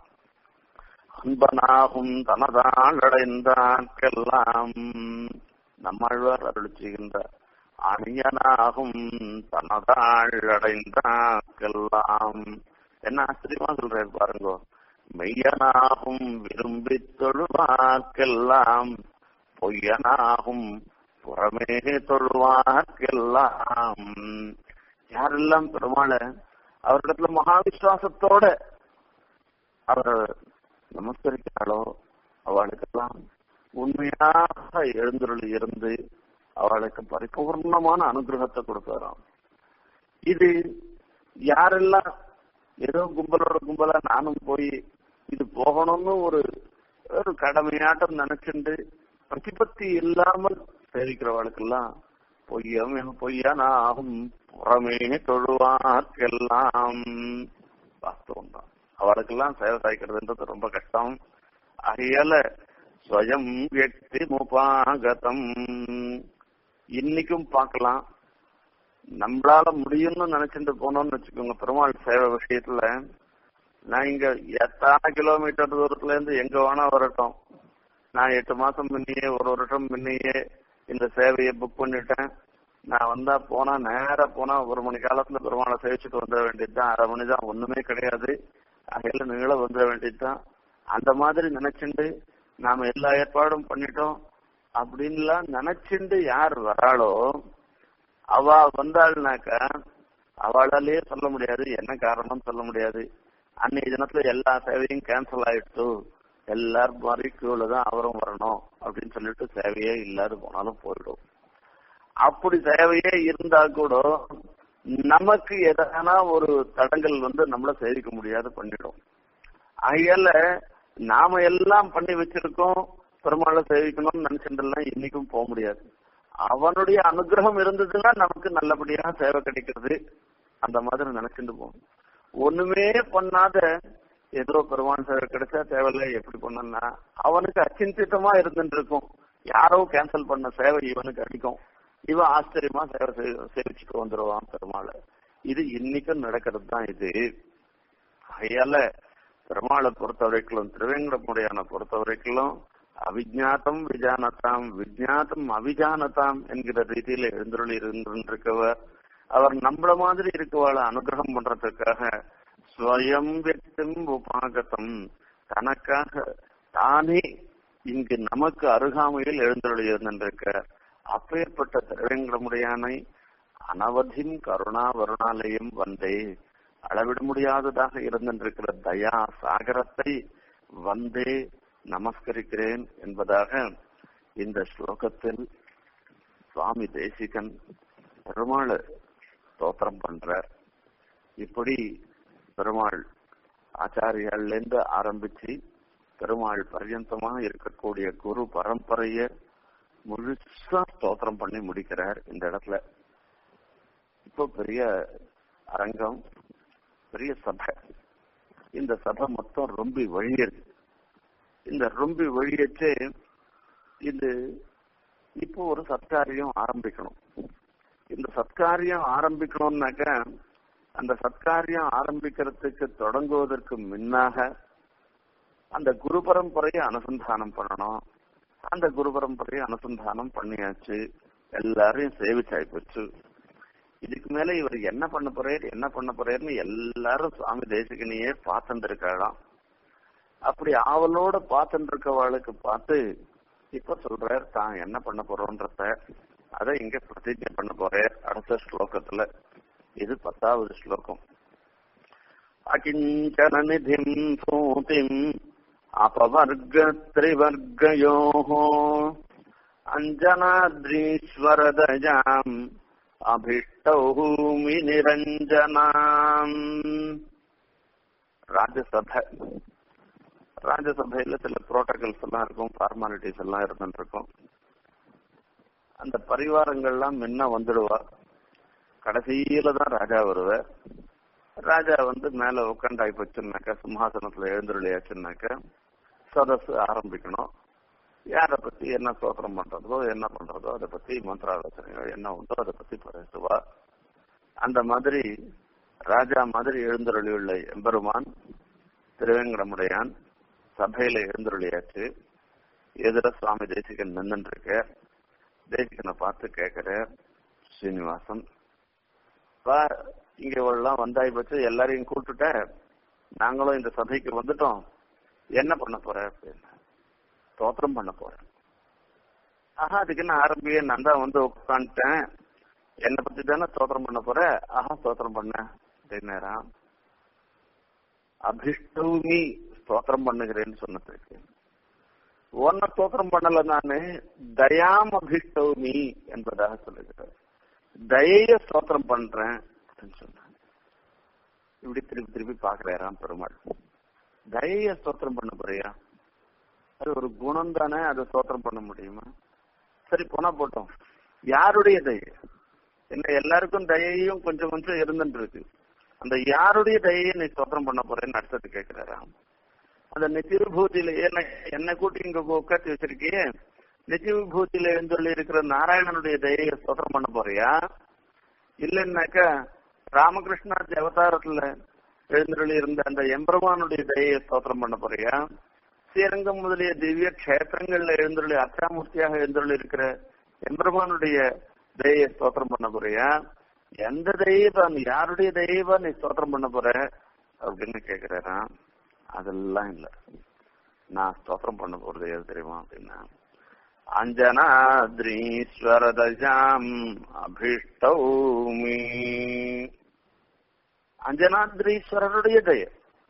அன்பனாகும் தனதால் அடைந்தார்க்கெல்லாம் நம்மாழ்வார் அருள் செய்கின்றார் அணியனாகும் தனதாள் அடைந்தாக்கெல்லாம் என்ன ஆச்சரியமா சொல்றாரு பாருங்க மெய்யனாகும் விரும்பி தொழுவார்க்கெல்லாம் பொய்யனாகும் புறமே தொழுவார்க்கெல்லாம் யாரெல்லாம் பெருமாளை அவரிடத்துல மகாவிசுவாசத்தோட அவர் நமஸ்கரிக்கிறாளோ அவளுக்கெல்லாம் உண்மையாக எழுந்துருள் இருந்து அவளுக்கு பரிபூர்ணமான அனுகிரகத்தை கொடுக்கிறான் இது யாரெல்லாம் ஏதோ கும்பலோட கும்பலா நானும் போய் இது போகணும்னு ஒரு ஒரு கடமையாட்டம் நினைச்சுண்டு பிரதிபத்தி இல்லாமல் சேவிக்கிறவளுக்கெல்லாம் பொய்யம் பொய்யான ஆகும் புறமே தொழுவார்க்கெல்லாம் வாஸ்தவம் தான் அவளுக்கெல்லாம் சேவை சாய்க்கிறதுன்றது ரொம்ப கஷ்டம் ஆகையால ஸ்வயம் வியக்தி முபாகதம் இன்னைக்கும் பார்க்கலாம் நம்மளால முடியும்னு நினைச்சிட்டு போனோம்னு வச்சுக்கோங்க பெருமாள் சேவை விஷயத்துல நான் இங்க எத்தனை கிலோமீட்டர் தூரத்துல இருந்து எங்க வேணா வரட்டும் நான் எட்டு மாசம் முன்னையே ஒரு வருஷம் முன்னையே இந்த சேவையை புக் பண்ணிட்டேன் நான் வந்தா போனா நேரா போனா ஒரு மணி காலத்துல பெருமாளை சேவிச்சுட்டு வந்துட வேண்டியதுதான் அரை மணி தான் ஒண்ணுமே கிடையாது அகையில நீள வந்துட வேண்டியதுதான் அந்த மாதிரி நினைச்சுண்டு நாம எல்லா ஏற்பாடும் பண்ணிட்டோம் அப்படின்லாம் நினைச்சுண்டு யார் வராளோ அவ வந்தாள்னாக்கா அவளாலேயே சொல்ல முடியாது என்ன காரணம் சொல்ல முடியாது அன்னைய தினத்துல எல்லா சேவையும் கேன்சல் ஆயிடுச்சு எல்லாரும் மாதிரி கியூல தான் அவரும் வரணும் அப்படின்னு சொல்லிட்டு சேவையே இல்லாத போனாலும் போயிடும் அப்படி சேவையே இருந்தா கூட நமக்கு எதனா ஒரு தடங்கள் வந்து நம்மள சேவிக்க முடியாது பண்ணிடும் ஆகையால நாம எல்லாம் பண்ணி வச்சிருக்கோம் பெருமாளை சேவிக்கணும்னு நினைச்சிருந்தெல்லாம் இன்னைக்கும் போக முடியாது அவனுடைய அனுகிரகம் இருந்ததுன்னா நமக்கு நல்லபடியா சேவை கிடைக்கிறது அந்த மாதிரி நினைச்சிட்டு போகணும் ஒண்ணுமே பண்ணாத ஏதோ பெருமான் சேவை கிடைச்சா தேவையில்ல எப்படி பண்ணா அவனுக்கு அச்சிந்தித்தமா இருந்துட்டு இருக்கும் யாரோ கேன்சல் பண்ண சேவை இவனுக்கு அடிக்கும் இவன் ஆச்சரியமா சேவை சேவிச்சுட்டு வந்துருவான் பெருமாளை இது இன்னைக்கும் நடக்கிறது தான் இது அதையால பெருமாளை பொறுத்த வரைக்கும் திருவேங்கடமுடையான பொறுத்த வரைக்கும் அவிஜாத்தம் விஜானதாம் விஜாத்தம் அவிஜானதாம் என்கிற ரீதியில எழுந்துருளி இருந்திருக்கவர் அவர் நம்மள மாதிரி இருக்கவாள அனுகிரகம் பண்றதுக்காக ஸ்வயம் வெக்தும் உபாகதம் தனக்காக தானே இங்கு நமக்கு அருகாமையில் எழுந்துருளி இருந்திருக்க அப்பேற்பட்ட திருவேங்கடமுடையானை அனவதின் கருணா வருணாலயம் வந்தே அளவிட முடியாததாக இருந்திருக்கிற தயா சாகரத்தை வந்தே நமஸ்கரிக்கிறேன் என்பதாக இந்த ஸ்லோகத்தில் சுவாமி தேசிகன் பெருமாள் ஸ்தோத்திரம் பண்றார் இப்படி பெருமாள் ஆச்சாரியால இருந்து ஆரம்பிச்சு பெருமாள் பர்யந்தமா இருக்கக்கூடிய குரு பரம்பரைய முழுசா ஸ்தோத்திரம் பண்ணி முடிக்கிறார் இந்த இடத்துல இப்போ பெரிய அரங்கம் பெரிய சபை இந்த சபை மொத்தம் ரொம்ப வழியது இந்த ரொம்ப வழியச்சே இது இப்போ ஒரு சத்காரியம் ஆரம்பிக்கணும் இந்த சத்காரியம் ஆரம்பிக்கணும்னாக்க அந்த சத்காரியம் ஆரம்பிக்கிறதுக்கு தொடங்குவதற்கு முன்னாக அந்த குரு பரம்பரையை அனுசந்தானம் பண்ணணும் அந்த குரு பரம்பரையை அனுசந்தானம் பண்ணியாச்சு எல்லாரையும் சேவிச்சாய் போச்சு இதுக்கு மேல இவர் என்ன பண்ண போறாரு என்ன பண்ண போறாருன்னு எல்லாரும் சுவாமி தேசிகனையே பார்த்துட்டு இருக்கலாம் அப்படி ஆவலோட பார்த்துட்டு இருக்கவாளுக்கு பார்த்து இப்ப சொல்றார் தான் என்ன பண்ண போறோன்றத அதை இங்க பிரதிஜை பண்ண போறார் அடுத்த ஸ்லோகத்துல இது பத்தாவது ஸ்லோகம் அகிஞ்சன நிதிம் சூதிம் அபவர்க திரிவர்கயோः அஞ்சனாத்ரீஸ்வரதஜாம் அபிஷ்டௌமி நிரஞ்சனாம் ராஜசபை ராஜசபையில சில புரோட்டோகால்ஸ் எல்லாம் இருக்கும் ஃபார்மாலிட்டிஸ் எல்லாம் இருந்துட்டு இருக்கும் அந்த பரிவாரங்கள்லாம் முன்ன வந்துடுவா கடைசியில தான் ராஜா வருவார் ராஜா வந்து மேல உட்காண்டாய் போச்சுன்னாக்கா சிம்ஹாசனத்துல எழுந்துருளியாச்சுன்னாக்கா சதஸ் ஆரம்பிக்கணும் யார பத்தி என்ன சோத்திரம் பண்றதோ என்ன பண்றதோ அதை பத்தி மந்திராலோசனையோ என்ன உண்டோ அதை பத்தி பேசுவா அந்த மாதிரி ராஜா மாதிரி எழுந்தருளி உள்ள எம்பெருமான் திருவேங்கடமுடையான் சபையில எழுந்தருளியாச்சு எதிர சுவாமி தேசிகன் நின்றுட்டு இருக்க தேசிகனை பார்த்து கேட்கிற ஸ்ரீனிவாசன் வா இங்க இவ்வளவுலாம் வந்தாய் பச்சு எல்லாரையும் கூப்பிட்டுட்ட நாங்களும் இந்த சபைக்கு வந்துட்டோம் என்ன பண்ண போற அப்படின்னு ஸ்தோத்திரம் பண்ண போறேன் ஆஹா அதுக்கு என்ன ஆரம்பியே நான் தான் வந்து உட்காந்துட்டேன் என்னை பத்தி தானே ஸ்தோத்திரம் பண்ண போற ஆஹா ஸ்தோத்திரம் பண்ண அப்படின்னாராம் அபிஷ்டவுமி ஸ்தோத்திரம் பண்ணுகிறேன்னு சொன்னதுக்கு ஒன்ன ஸ்தோத்திரம் பண்ணல நானு தயாம் அபிஷ்டவுமி என்பதாக சொல்லுகிறார் தயைய ஸ்தோத்திரம் பண்றேன் அப்படின்னு சொன்னான் இப்படி திருப்பி திருப்பி பாக்குறாராம் பெருமாள் தயைய ஸ்தோத்திரம் பண்ண போறியா அது ஒரு குணம் தானே அதை ஸ்தோத்திரம் பண்ண முடியுமா சரி போனா போட்டோம் யாருடைய தயை என்ன எல்லாருக்கும் தயையும் கொஞ்சம் கொஞ்சம் இருந்துட்டு இருக்கு அந்த யாருடைய தயையை நீ ஸ்தோத்திரம் பண்ண போறேன்னு அடுத்தது கேட்கிறாராம் அந்த நித்திய விபூதியில என்ன என்னை கூட்டி இங்க உட்காந்து வச்சிருக்கியே நித்திய விபூதியில எழுந்தொள்ளி இருக்கிற நாராயணனுடைய தயையை ஸ்தோத்திரம் பண்ண போறியா இல்லைன்னாக்கா ராமகிருஷ்ணா அவதாரத்துல எழுந்தருளி இருந்த அந்த எம்பெருமானுடைய தயையை ஸ்தோத்திரம் பண்ண போறியா ஸ்ரீரங்கம் முதலிய திவ்ய கஷேத்திரங்கள்ல எழுந்தருளி அச்சாமூர்த்தியாக எழுந்தருளி இருக்கிற எம்பெருமானுடைய தயையை ஸ்தோத்திரம் பண்ண போறியா எந்த தெய்வம் யாருடைய தெய்வம் நீ ஸ்தோத்திரம் பண்ண போற அப்படின்னு கேக்குறாராம் அதெல்லாம் இல்ல நான் ஸ்தோத்திரம் பண்ண போறது எது தெரியுமா அப்படின்னா அஞ்சனாத்ரீஸ்வரதஜாம் அபிஷ்டௌமி அஞ்சனாத்ரீஸ்வரருடைய தய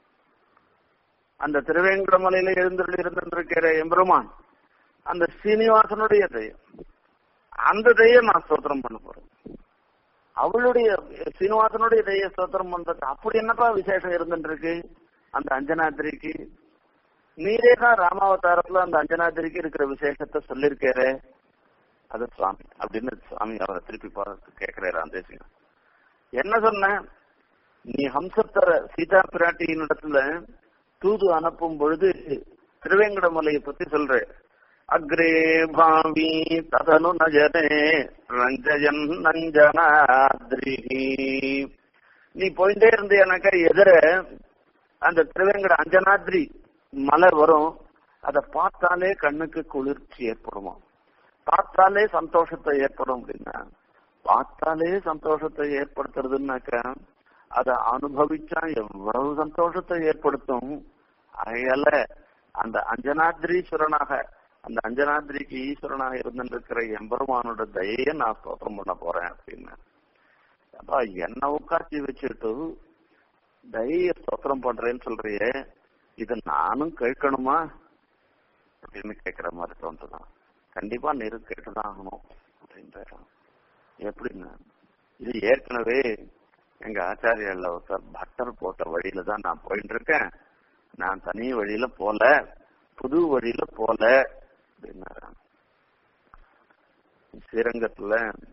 அந்த திருவேங்கடமலையில எழுந்தருள் இருந்திருக்கிற எம்பெருமான் அந்த சீனிவாசனுடைய தயம் அந்த தய நான் ஸ்தோத்திரம் பண்ண போறேன் அவளுடைய சீனிவாசனுடைய தெய்வ ஸ்தோத்திரம் பண்றது அப்படி என்னப்பா விசேஷம் இருந்துட்டு இருக்கு அந்த அஞ்சனாத்திரிக்கு நீரே தான் ராமாவதாரத்துல அந்த அஞ்சனாத்திரிக்கு இருக்கிற விசேஷத்தை சொல்லிருக்காரு அது சுவாமி அப்படின்னு சுவாமி அவரை திருப்பி பார்த்து கேட்கிறாரு அந்த தேசியம் என்ன சொன்ன நீ ஹம்சத்தர சீதா பிராட்டியினிடத்துல தூது அனுப்பும் பொழுது திருவேங்கடமலையை பத்தி சொல்ற அக்ரே பாவி ததனு நஜரே ரஞ்சயன் நஞ்சனாத்ரிஹி நீ போயிட்டே இருந்தேனாக்கா எதிர அந்த திருவேங்கட அஞ்சனாத்ரி மலை வரும் அதை பார்த்தாலே கண்ணுக்கு குளிர்ச்சி ஏற்படுமா பார்த்தாலே சந்தோஷத்தை ஏற்படும் அப்படின்னா பார்த்தாலே சந்தோஷத்தை ஏற்படுத்துறதுன்னாக்கா அதை அனுபவிச்சா எவ்வளவு சந்தோஷத்தை ஏற்படுத்தும் அதையால அந்த அஞ்சனாத்ரீஸ்வரனாக அந்த அஞ்சனாத்ரிக்கு ஈஸ்வரனாக இருந்திருக்கிற எம்பெருமானோட தயையை நான் ஸ்தோத்திரம் பண்ண போறேன் அப்படின்னு அப்பா என்ன உட்காச்சி வச்சுட்டு தயைய ஸ்தோத்திரம் பண்றேன்னு சொல்றியே இத நானும் கேட்கணுமா அப்படின்னு கேட்கிற மாதிரி தோன்றுதான் கண்டிப்பா நீரு கேட்டுதான் ஆகணும் அப்படின்றாராம் எப்படின்னா இது ஏற்கனவே எங்க ஆச்சாரியர்ல ஒருத்தர் பட்டர் போட்ட வழியில தான் நான் போயிட்டு இருக்கேன் நான் தனி வழியில போல புது வழியில போல அப்படின்னாராம் ஸ்ரீரங்கத்துல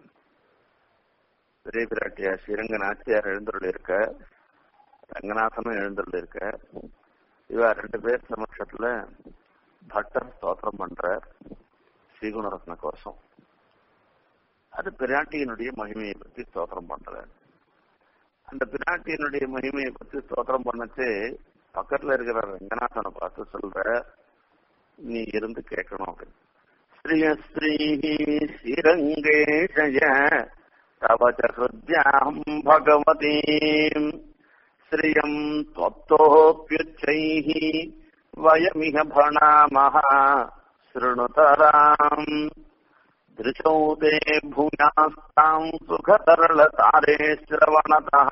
பெரிய பிராட்டியா ஸ்ரீரங்க நாச்சியார் எழுந்துள்ள இருக்க ரங்கநாதனும் எழுந்துள்ள இருக்க இவ ரெண்டு பேர் சமட்சத்துல பட்டர் ஸ்தோத்திரம் பண்றார் ஸ்ரீகுணரத்ன கோஷம் அது பிராட்டியினுடைய மகிமையை பத்தி ஸ்தோத்திரம் பண்றார் அந்த பிராட்டியினுடைய மகிமையை பத்தி ஸ்தோத்திரம் பண்ணச்சு பக்கத்துல இருக்கிற ரங்கநாதனை பார்த்து சொல்ற நீ இருந்து கேட்கணும் அப்படின்னு ஸ்ரீய ஸ்ரீ ஸ்ரீரங்கேஷய தவ ஹிருத்யாம் பகவதீம் ஸ்ரீயம் त्वत्तोऽप्युच्चैः वयमिह भणामः शृणुतराम् दृशौ ते भूयास्ताम् सुखतरलतारे श्रवणतः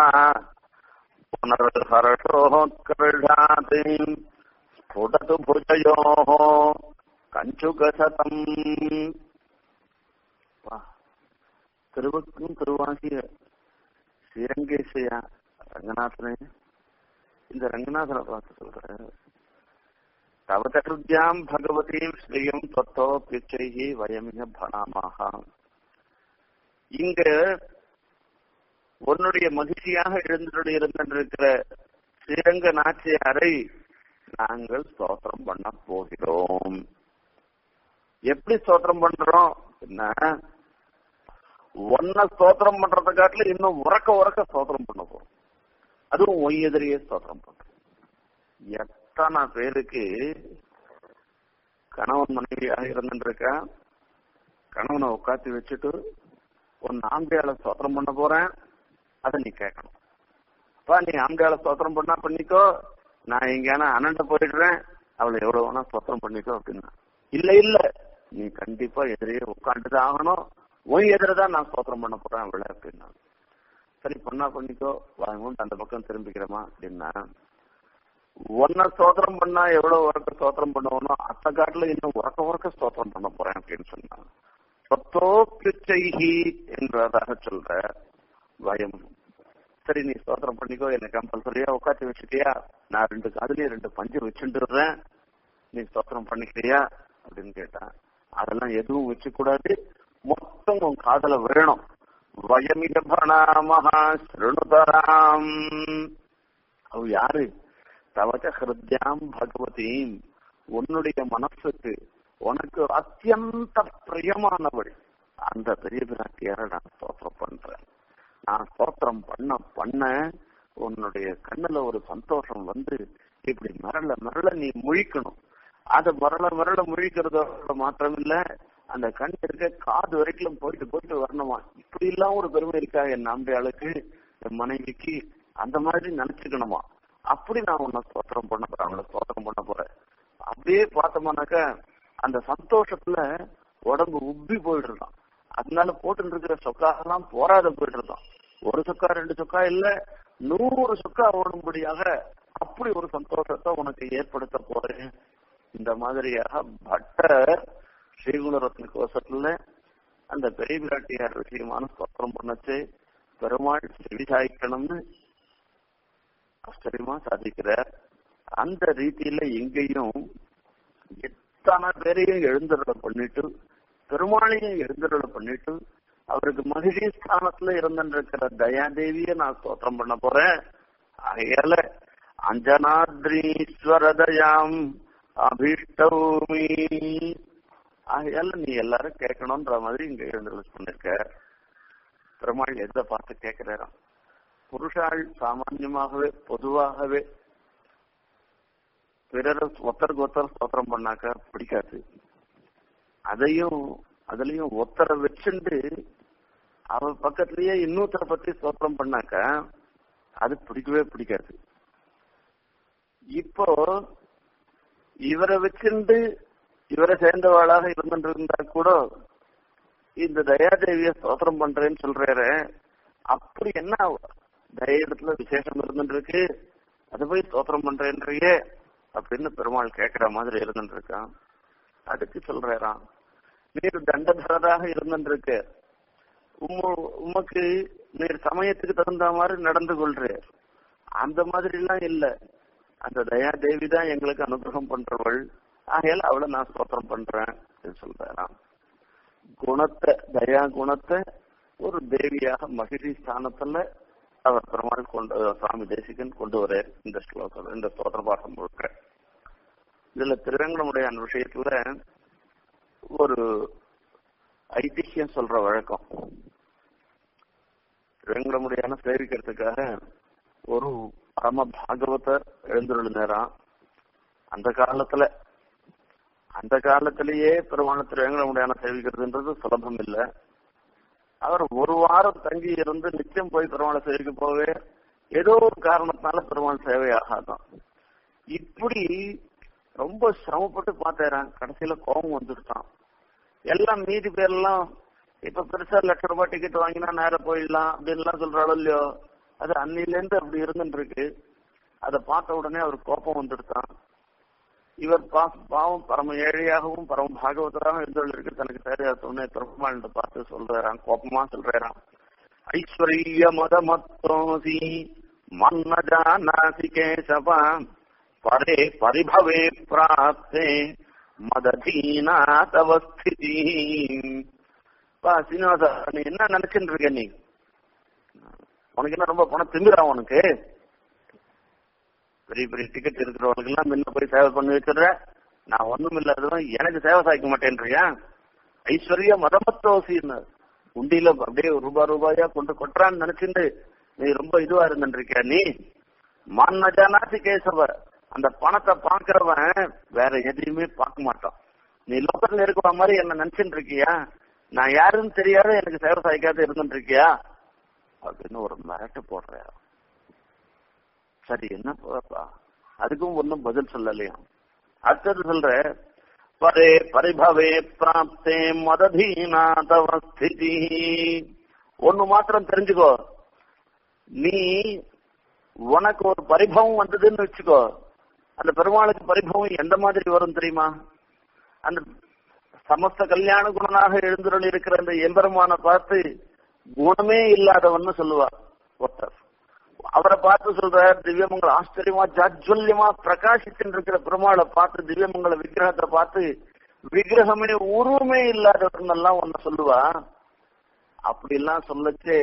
पुनर्हर्षोत्कर्षात् स्फुटतु भुजयोः கஞ்சுகசதம் திருவுக்கும் திருவாகிய ஸ்ரீரங்கேசையா ரங்கநாதனே இந்த ரங்கநாதனை பார்த்து சொல்ற தவதருத்யாம் பகவதீம் ஸ்ரீயம் தத்தோ பிச்சைகி வயமிக பணாமாக இங்க உன்னுடைய மகிழ்ச்சியாக எழுந்துடைய இருந்திருக்கிற ஸ்ரீரங்க நாச்சியாரை நாங்கள் ஸ்தோத்திரம் பண்ண போகிறோம் எப்படி ஸ்தோத்திரம் பண்றோம் ஒன்ன ஸ்தோத்திரம் பண்றதை காட்டில இன்னும் உறக்க உறக்க ஸ்தோத்திரம் பண்ண போறோம் அதுவும் ஒய் எதிரியே ஸ்தோத்திரம் பண்றோம் எத்தனை பேருக்கு கணவன் மனைவியாக இருந்துருக்கா கணவனை உட்காந்து வச்சுட்டு உன் ஆம்பியால ஸ்தோத்திரம் பண்ண போறேன் அதை நீ கேட்கணும் அப்பா நீ ஆம்பியால ஸ்தோத்திரம் பண்ணா பண்ணிக்கோ நான் எங்கேயான அண்ணன்ட்ட போயிடுறேன் அவளை எவ்வளவு வேணா ஸ்தோத்திரம் பண்ணிக்கோ அப்படின்னா இல்ல இல்ல நீ கண்டிப்பா எதிரே உட்காந்துதான் ஆகணும் உன் எதிரதான் நான் ஸ்தோத்திரம் பண்ண போறேன் அவளை அப்படின்னா சரி பண்ணா பண்ணிக்கோ வாங்க அந்த பக்கம் திரும்பிக்கிறோமா அப்படின்னா ஒன்ன ஸ்தோத்திரம் பண்ணா எவ்வளவு உறக்க ஸ்தோத்திரம் பண்ணுவனோ அத்த காட்டுல இன்னும் உறக்க உறக்க ஸ்தோத்திரம் பண்ண போறேன் அப்படின்னு சொன்னான் சொத்தோப்பிச்சைஹி என்றதாக சொல்ற பயம் சரி நீ ஸ்தோத்திரம் பண்ணிக்கோ என்ன கம்பல்சரியா உட்காந்து வச்சுட்டியா நான் ரெண்டு காதுலயும் ரெண்டு பஞ்சு வச்சுட்டுறேன் நீ ஸ்தோத்திரம் பண்ணிக்கிறியா அப்படின்னு கேட்டான் அதெல்லாம் எதுவும் வச்சு கூடாது மொத்தம் உன் காதல வேணும் வயமிகபணாமஹா ஸ்ருணுதராம் அவ யாரு தவச்ச ஹிருத்யாம் பகவதீம் உன்னுடைய மனசுக்கு உனக்கு அத்தியந்த பிரியமானவள் அந்த பெரிய பிராட்டியார நான் ஸ்தோத்திரம் பண்றேன் நான் ஸ்தோத்திரம் பண்ண பண்ண உன்னுடைய கண்ணுல ஒரு சந்தோஷம் வந்து இப்படி மரள மரள நீ முழிக்கணும் அத மரள மரள முழிக்கிறதோட மாத்திரம் இல்ல அந்த கண் இருக்க காது வரைக்கும் போயிட்டு போயிட்டு வரணுமா இப்படி எல்லாம் ஒரு பெருமை இருக்கா என் நம்பியாளுக்கு என் மனைவிக்கு அந்த மாதிரி நினைச்சுக்கணுமா அப்படி நான் உன்னை ஸ்தோத்திரம் பண்ண போறேன் அவளை ஸ்தோத்திரம் பண்ண போறேன் அப்படியே பார்த்தோம்னாக்க அந்த சந்தோஷத்துல உடம்பு உப்பி போயிடுறான் அதனால போட்டு இருக்கிற சொக்காகலாம் போராத போயிடுறான் ஒரு சொக்கா ரெண்டு சொக்கா இல்ல நூறு சொக்கா ஓடும்படியாக அப்படி ஒரு சந்தோஷத்தை உனக்கு ஏற்படுத்த போறேன் இந்த மாதிரியாக பட்டர் ஸ்ரீகுணரத்ன கோஷத்துல அந்த பெரிய பிராட்டியார் விஷயமான ஸ்தோத்திரம் பண்ணச்சு பெருமாள் செவிசாய்க்கணும்னு ஆச்சரியமா சாதிக்கிறார் அந்த ரீதியில எங்கேயும் எத்தனை பேரையும் எழுந்தருளை பண்ணிட்டு பெருமாளையும் எழுந்தருளை பண்ணிட்டு அவருக்கு மகிழ்ச்சி ஸ்தானத்துல இருந்திருக்கிற தயாதேவிய நான் ஸ்தோத்திரம் பண்ண போறேன் ஆகையால அஞ்சனாத்ரீஸ்வரதயாம் அபிஷ்டௌமி ஆகையால நீ எல்லாரும் கேட்கணும்ன்ற மாதிரி இங்க எழுந்தருளை பண்ணிருக்க பெருமாள் எதை பார்த்து கேட்கிறாராம் புருஷாள் சாமான்யமாகவே பொதுவாகவே பிறர் ஒத்தருக்கு ஒத்தர் ஸ்தோத்திரம் பண்ணாக்க பிடிக்காது அதையும் அதுலயும் ஒத்தரை வச்சுண்டு அவ பக்கத்திலேயே இன்னொருத்தரை பத்தி ஸ்தோத்திரம் பண்ணாக்க அது பிடிக்கவே பிடிக்காது இப்போ இவரை வச்சுண்டு இவரை சேர்ந்தவாளாக இருந்துருந்தா கூட இந்த தயாதேவிய ஸ்தோத்திரம் பண்றேன்னு சொல்றாரு அப்படி என்ன தைரியத்துல விசேஷம் இருந்துருக்கு அது போய் ஸ்தோத்திரம் பண்றேன்றியே அப்படின்னு பெருமாள் கேட்கிற மாதிரி இருந்துருக்கான் அதுக்கு சொல்றாராம் நீர் தண்டதரராக இருந்துருக்கு உம்ம உமக்கு நீர் சமயத்துக்கு தகுந்த மாதிரி நடந்து கொள்றீர் அந்த மாதிரி எல்லாம் இல்ல அந்த தயா தேவி தான் எங்களுக்கு அனுகிரகம் பண்றவள் ஆகையால அவளை நான் ஸ்தோத்திரம் பண்றேன் அப்படின்னு சொல்றாராம் குணத்தை தயா குணத்தை ஒரு தேவியாக மகிழ்ச்சி ஸ்தானத்துல அவர் பெருமாள் கொண்டு சுவாமி தேசிகன் கொண்டு வர இந்த ஸ்லோகம் இந்த ஸ்தோத்திர பாடம் முழுக்க இதுல திருவேங்கடமுடைய அந்த விஷயத்துல ஒரு ஐதிஹ்யம் சொல்ற வழக்கம் திருவேங்கடமுடியான சேவிக்கிறதுக்காக ஒரு பரம பாகவதர் எழுந்துருந்தாராம் அந்த காலத்துல அந்த காலத்திலேயே பெருமான திருவேங்கடமுடியான சேவிக்கிறதுன்றது சுலபம் இல்லை அவர் ஒரு வாரம் தங்கி இருந்து நிச்சயம் போய் பெருமாளை சேவைக்கு போவே ஏதோ ஒரு காரணத்தினால பெருமாள் சேவை ஆகாதான் இப்படி ரொம்ப சிரமப்பட்டு பார்த்தேன் கடைசியில கோபம் வந்துட்டான் எல்லாம் மீதி பேர்லாம் இப்ப பெருசா லட்ச ரூபாய் டிக்கெட் வாங்கினா நேரம் போயிடலாம் அப்படின்லாம் சொல்றாளோ இல்லையோ அது அன்னில இருந்து அப்படி இருந்துட்டு இருக்கு அதை பார்த்த உடனே அவர் கோபம் வந்துடுதான் இவர் பாவம் பரம ஏழையாகவும் பரம பாகவதராகவும் இருந்தவர்களுக்கு தனக்கு சரியா சொன்ன பெருமாள் பார்த்து சொல்றாராம் கோபமா சொல்றாராம் ஐஸ்வர்ய மத மத்தோசி மன்னஜானாசி கேசவா பரே பரிபவே பிராப்தே மததீனா தவஸ்திதி பா சீனிவாசா நீ என்ன நினைச்சுட்டு இருக்க நீ உனக்கு என்ன ரொம்ப பணம் திமிரா உனக்கு பெரிய பெரிய டிக்கெட் இருக்கிறவனுக்கு எல்லாம் முன்ன போய் சேவை பண்ணி வச்சிடுற நான் ஒண்ணும் இல்லாதவன் எனக்கு சேவை சாய்க்க மாட்டேன்றியா ஐஸ்வர்ய மதமத்தோசின்னு உண்டியில அப்படியே ரூபாய் ரூபாயா கொண்டு கொட்டுறான்னு நினைச்சுட்டு நீ ரொம்ப இதுவா இருந்துருக்கியா நீ மன்னஜானாசி கேசவ அந்த பணத்தை பாக்குறவன் வேற எதையுமே பார்க்க மாட்டான் நீ லோக்கல்ல இருக்கிற மாதிரி என்ன நினைச்சுட்டு இருக்கியா நான் யாருன்னு தெரியாத எனக்கு சேவை சாய்க்காத இருந்துட்டு இருக்கியா அப்படின்னு ஒரு மிரட்டு போடுற சரி என்ன போப்பா அதுக்கும் ஒன்னும் பதில் சொல்லலையா அடுத்தது சொல்ற பரே பரிபவே பிராப்தே மததீனா தவ ஸ்திதி ஒண்ணு மாத்திரம் தெரிஞ்சுக்கோ நீ உனக்கு ஒரு பரிபவம் வந்ததுன்னு வச்சுக்கோ அந்த பெருமாளுக்கு பரிபவம் எந்த மாதிரி வரும் தெரியுமா அந்த சமஸ்த கல்யாண குணனாக எழுந்துருள் இருக்கிற அந்த எம்பெருமான பார்த்து குணமே இல்லாதவன்னு சொல்லுவா ஒருத்தர் அவரை பார்த்து சொல்ற திவ்யமங்கல ஆச்சரியமா ஜாஜ்வல்யமா பிரகாசிச்சுட்டு இருக்கிற பெருமாளை பார்த்து திவ்யமங்கல விக்கிரகத்தை பார்த்து விக்கிரகமே உருவமே இல்லாதவர்னு எல்லாம் ஒன்னு சொல்லுவா அப்படி எல்லாம் சொல்லச்சே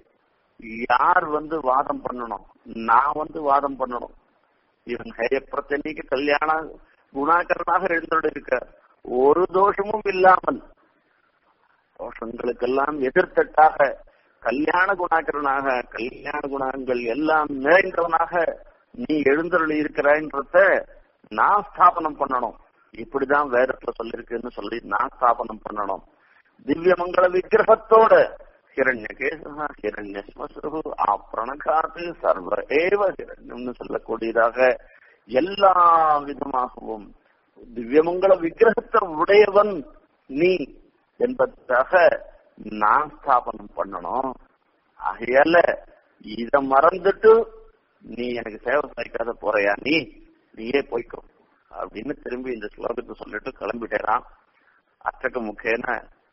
யார் வந்து வாதம் பண்ணணும் நான் வந்து வாதம் பண்ணணும் இவன் ஹயப்பிரத்தனிக்கு கல்யாண குணாகரனாக எழுந்தோடு இருக்க ஒரு தோஷமும் இல்லாமல் தோஷங்களுக்கெல்லாம் எதிர்த்தட்டாக கல்யாண குணாகரனாக கல்யாண குணங்கள் எல்லாம் நிறைந்தவனாக நீ எழுந்தருளி இருக்கிறாய்ன்றத நான் ஸ்தாபனம் பண்ணணும் இப்படிதான் வேதத்துல சொல்லிருக்குன்னு சொல்லி நான் ஸ்தாபனம் பண்ணணும் திவ்ய மங்கள விக்கிரகத்தோட ஹிரண்யகேசா ஹிரண்யஸ்மசு ஆப்ரணகாத்து சர்வ ஏவ ஹிரண்யம்னு சொல்லக்கூடியதாக எல்லா விதமாகவும் திவ்யமங்கள விக்கிரகத்தை உடையவன் நீ என்பதற்காக நான் ஸ்தாபனம் பண்ணணும் ஆகையால இத மறந்துட்டு நீ எனக்கு சேவை சாய்க்காத போறையா நீ நீயே போய்க்கோ அப்படின்னு திரும்பி இந்த ஸ்லோகத்தை சொல்லிட்டு கிளம்பிட்டேரான் அச்சக முக்கேன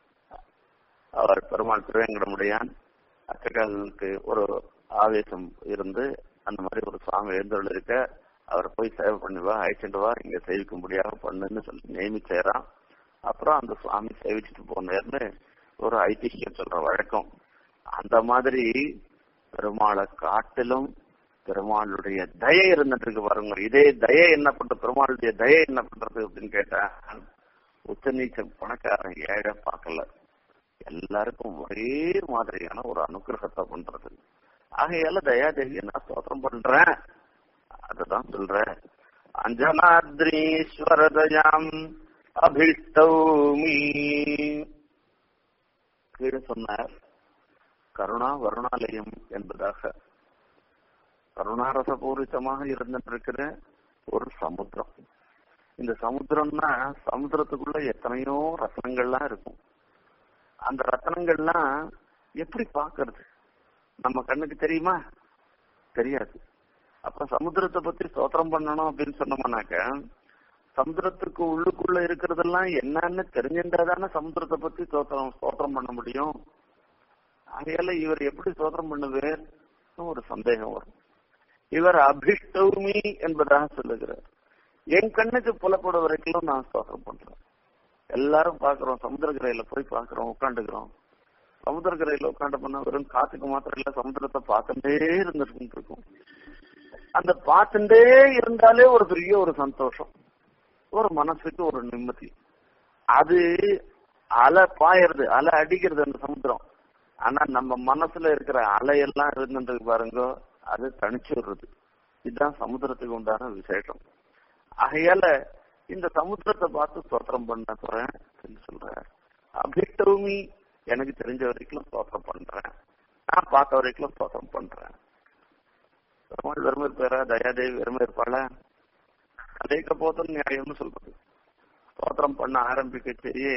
அவர் பெருமாள் திருவேங்கடமுடையான் அச்சகனுக்கு ஒரு ஆவேசம் இருந்து அந்த மாதிரி ஒரு சுவாமி எழுந்தருள் இருக்க அவரை போய் சேவை பண்ணுவா அழைச்சிட்டு வா இங்க சேவிக்கும்படியாக பண்ணுன்னு சொல்லி நியமிச்சேரான் அப்புறம் அந்த சுவாமி சேவிச்சுட்டு போனேர்னு ஒரு ஐதிஹ்யம் சொல்ற வழக்கம் அந்த மாதிரி பெருமாளை காட்டிலும் பெருமாளுடைய தயை இருந்துட்டு இருக்கு பாருங்க இதே தயை என்ன பண்றது பெருமாளுடைய தயை என்ன பண்றது அப்படின்னு கேட்டா உச்ச நீச்ச பணக்காரன் ஏழை பார்க்கல எல்லாருக்கும் ஒரே மாதிரியான ஒரு அனுகிரகத்தை பண்றது ஆகையால தயாதேவி நான் ஸ்தோத்திரம் பண்றேன் அதுதான் சொல்றேன் அஞ்சனாத்ரீஸ்வரதயாம் அபிஷ்டௌமி கீழே சொன்னார் கருணா வருணாலயம் என்பதாக கருணாரசபூரிதமாக இருந்திருக்கிற ஒரு சமுத்திரம் இந்த சமுத்திரம்னா சமுத்திரத்துக்குள்ள எத்தனையோ ரத்னங்கள்லாம் இருக்கும் அந்த ரத்னங்கள்லாம் எப்படி பாக்குறது நம்ம கண்ணுக்கு தெரியுமா தெரியாது அப்ப சமுத்திரத்தை பத்தி ஸ்தோத்திரம் பண்ணணும் அப்படின்னு சொன்னோம்னாக்க சமுத்திரத்துக்கு உள்ளுக்குள்ள இருக்கிறதெல்லாம் என்னன்னு தெரிஞ்சிருந்தாதானே சமுத்திரத்தை பத்தி ஸ்தோத்திரம் ஸ்தோத்திரம் பண்ண முடியும் ஆகையால இவர் எப்படி ஸ்தோத்திரம் பண்ணுவார் ஒரு சந்தேகம் வரும் இவர் அபிஷ்டௌமி என்பதாக சொல்லுகிறார் என் கண்ணுக்கு புலப்பட வரைக்கும் நான் ஸ்தோத்திரம் பண்றேன் எல்லாரும் பாக்குறோம் சமுத்திரக்கரையில போய் பாக்குறோம் உட்காந்துக்கிறோம் சமுத்திரக்கரையில உட்காந்து பண்ணா வெறும் காத்துக்கு மாத்திரம் இல்ல சமுத்திரத்தை பார்த்துட்டே இருந்துட்டு இருக்கும் அந்த பார்த்துட்டே இருந்தாலே ஒரு பெரிய ஒரு சந்தோஷம் ஒரு மனசுக்கு ஒரு நிம்மதி அது அலை பாயறது அலை அடிக்கிறது அந்த சமுத்திரம் ஆனா நம்ம மனசுல இருக்கிற அலையெல்லாம் இருந்துட்டு பாருங்க அது தனிச்சு விடுறது இதுதான் சமுத்திரத்துக்கு உண்டான விசேஷம் ஆகையால இந்த சமுத்திரத்தை பார்த்து ஸ்தோத்திரம் பண்ண போறேன் சொல்றேன் அபிட்டவுமி எனக்கு தெரிஞ்ச வரைக்கும் ஸ்தோத்திரம் பண்றேன் நான் பார்த்த வரைக்கும் ஸ்தோத்திரம் பண்றேன் பெருமாள் வெறுமை இருப்பாரா தயாதேவி வெறுமை இருப்பாள அலேக்க போதும் நியாயம்னு சொல்றது ஸ்தோத்திரம் பண்ண ஆரம்பிக்கச்சேயே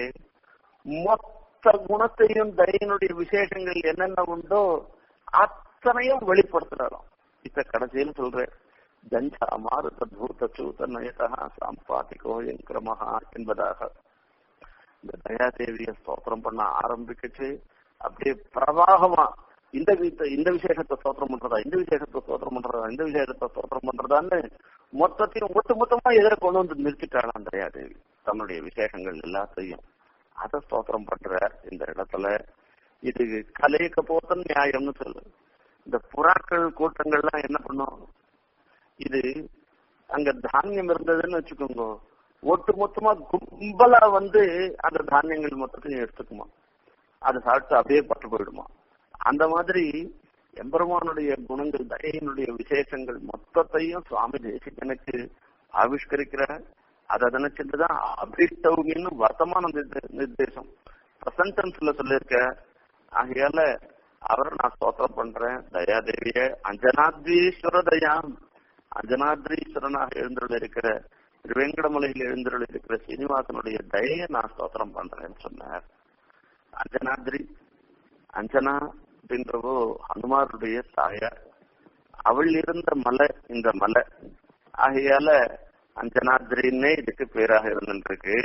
மொத்த குணத்தையும் தயனுடைய விசேஷங்கள் என்னென்ன உண்டோ அத்தனையும் வெளிப்படுத்துறாராம் இப்ப கடைசியில் சொல்றேன் ஜஞ்சா மாருத பூத சூத நயதா சாம்பாதிகோ எங்கிரமஹா என்பதாக இந்த தயாதேவிய ஸ்தோத்திரம் பண்ண ஆரம்பிக்கச்சு அப்படியே பிரவாகமா இந்த இந்த விசேஷத்தை ஸ்தோத்திரம் பண்றதா இந்த விசேஷத்தை ஸ்தோத்திரம் பண்றதா இந்த விசேஷத்தை ஸ்தோத்திரம் பண்றதான்னு மொத்தத்தையும் ஒட்டு மொத்தமா எதிர கொண்டு வந்து நிறுத்திட்டாளாம் தயாதேவி தன்னுடைய விசேஷங்கள் எல்லாத்தையும் அதை ஸ்தோத்திரம் பண்றார் இந்த இடத்துல இது கலையக்க போத்தன் நியாயம்னு சொல்லு இந்த புறாக்கள் கூட்டங்கள்லாம் என்ன பண்ணும் இது அங்க தானியம் இருந்ததுன்னு வச்சுக்கோங்க ஒட்டு மொத்தமா கும்பலா வந்து அந்த தானியங்கள் மொத்தத்தையும் எடுத்துக்குமா அதை சாப்பிட்டு அப்படியே பட்டு போயிடுமா அந்த மாதிரி எம்பெருமானுடைய குணங்கள் தயையினுடைய விசேஷங்கள் மொத்தத்தையும் சுவாமி தேசிகனுக்கு ஆவிஷ்கரிக்கிற அதை நினைச்சிட்டுதான் அபிஷ்டவுமின்னு வர்த்தமான நிர்தேசம் பிரசன்டென்ஸ்ல சொல்லியிருக்க ஆகையால அவரை நான் ஸ்தோத்திரம் பண்றேன் தயாதேவிய அஞ்சனாத்ரீஸ்வர தயாம் அஞ்சனாத்ரீஸ்வரனாக எழுந்துள்ள இருக்கிற திருவேங்கடமலையில் எழுந்துள்ள இருக்கிற சீனிவாசனுடைய தயையை நான் ஸ்தோத்திரம் பண்றேன்னு சொன்னார் அஞ்சனாத்ரி அஞ்சனா அப்படின்றவோ ஹனுமாருடைய தாயார் அவள் இருந்த மலை இந்த மலை ஆகையால அஞ்சனாத்ரின்னே இதுக்கு பேராக இருந்துருக்கு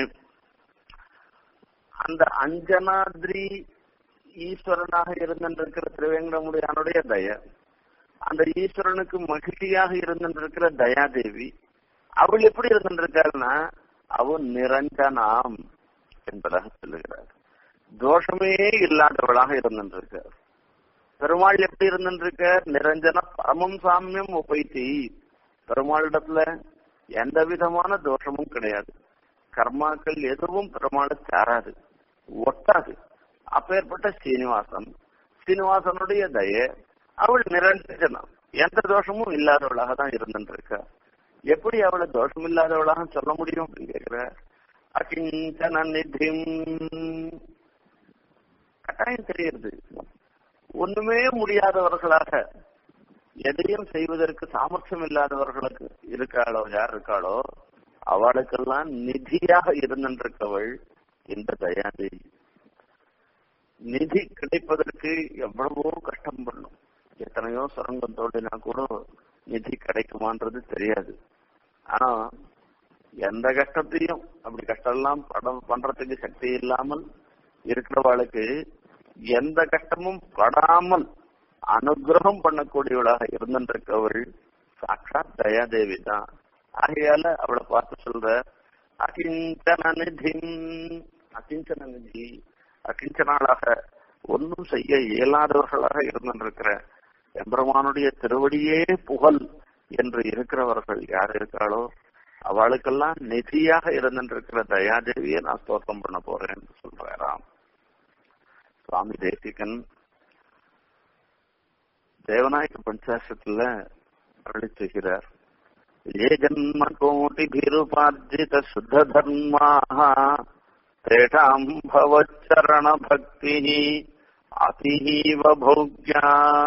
அந்த அஞ்சனாத்ரி ஈஸ்வரனாக இருந்திருக்கிற திருவேங்கடமுடியானுடைய தய அந்த ஈஸ்வரனுக்கு மகிழ்ச்சியாக இருந்திருக்கிற தயாதேவி அவள் எப்படி இருந்திருக்காருன்னா அவள் நிரஞ்சனாம் என்பதாக சொல்லுகிறார் தோஷமே இல்லாதவளாக இருந்திருக்கார் பெருமாள் எப்படி இருந்திருக்க நிரஞ்சன பரமம் சாமியம் உபைத்தி பெருமாளிடத்துல எந்த விதமான தோஷமும் கிடையாது கர்மாக்கள் எதுவும் பெருமாளை சாராது ஒட்டாது அப்பேற்பட்ட சீனிவாசன் சீனிவாசனுடைய தய அவள் நிரஞ்சனம் எந்த தோஷமும் இல்லாதவளாக தான் இருந்துருக்க எப்படி அவளை தோஷம் இல்லாதவளாக சொல்ல முடியும் அப்படின்னு கேக்குற அகிஞ்சன நிதிம் கட்டாயம் தெரியுது ஒண்ணுமே முடியாதவர்களாக எதையும் செய்வதற்கு சாமர்த்தியம் இல்லாதவர்களுக்கு இருக்காளோ யார் இருக்காளோ அவளுக்கெல்லாம் நிதியாக இருந்திருக்கவள் இந்த தயாதேவி நிதி கிடைப்பதற்கு எவ்வளவோ கஷ்டம் பண்ணும் எத்தனையோ சுரங்கம் தோண்டினா கூட நிதி கிடைக்குமான்றது தெரியாது ஆனா எந்த கஷ்டத்தையும் அப்படி கஷ்டம் எல்லாம் படம் பண்றதுக்கு சக்தி இல்லாமல் இருக்கிறவாளுக்கு எந்த கஷ்டமும் படாமல் அனுகிரகம் பண்ணக்கூடியவளாக இருந்திருக்கவள் சாட்சாத் தயாதேவி தான் ஆகையால அவளை பார்த்து சொல்ற அகிஞ்சன நிதி அகிஞ்சன நிதி அகிஞ்சனாளாக ஒன்றும் செய்ய இயலாதவர்களாக இருந்திருக்கிற எம்பெருமானுடைய திருவடியே புகழ் என்று இருக்கிறவர்கள் யார் இருக்காளோ அவளுக்கெல்லாம் நிதியாக இருந்திருக்கிற தயாதேவியை நான் ஸ்தோத்திரம் பண்ண போறேன் சொல்றாராம் சுவாமி தேசிகன் தேவநாயக பஞ்சாசத்துல அருளி செய்கிறார் ஏ ஜன்ம கோட்டிபிருபார்ஜித சுத்த தர்மாக தேஷாம் பவச்சரண பக்தி அதீவ போக்யா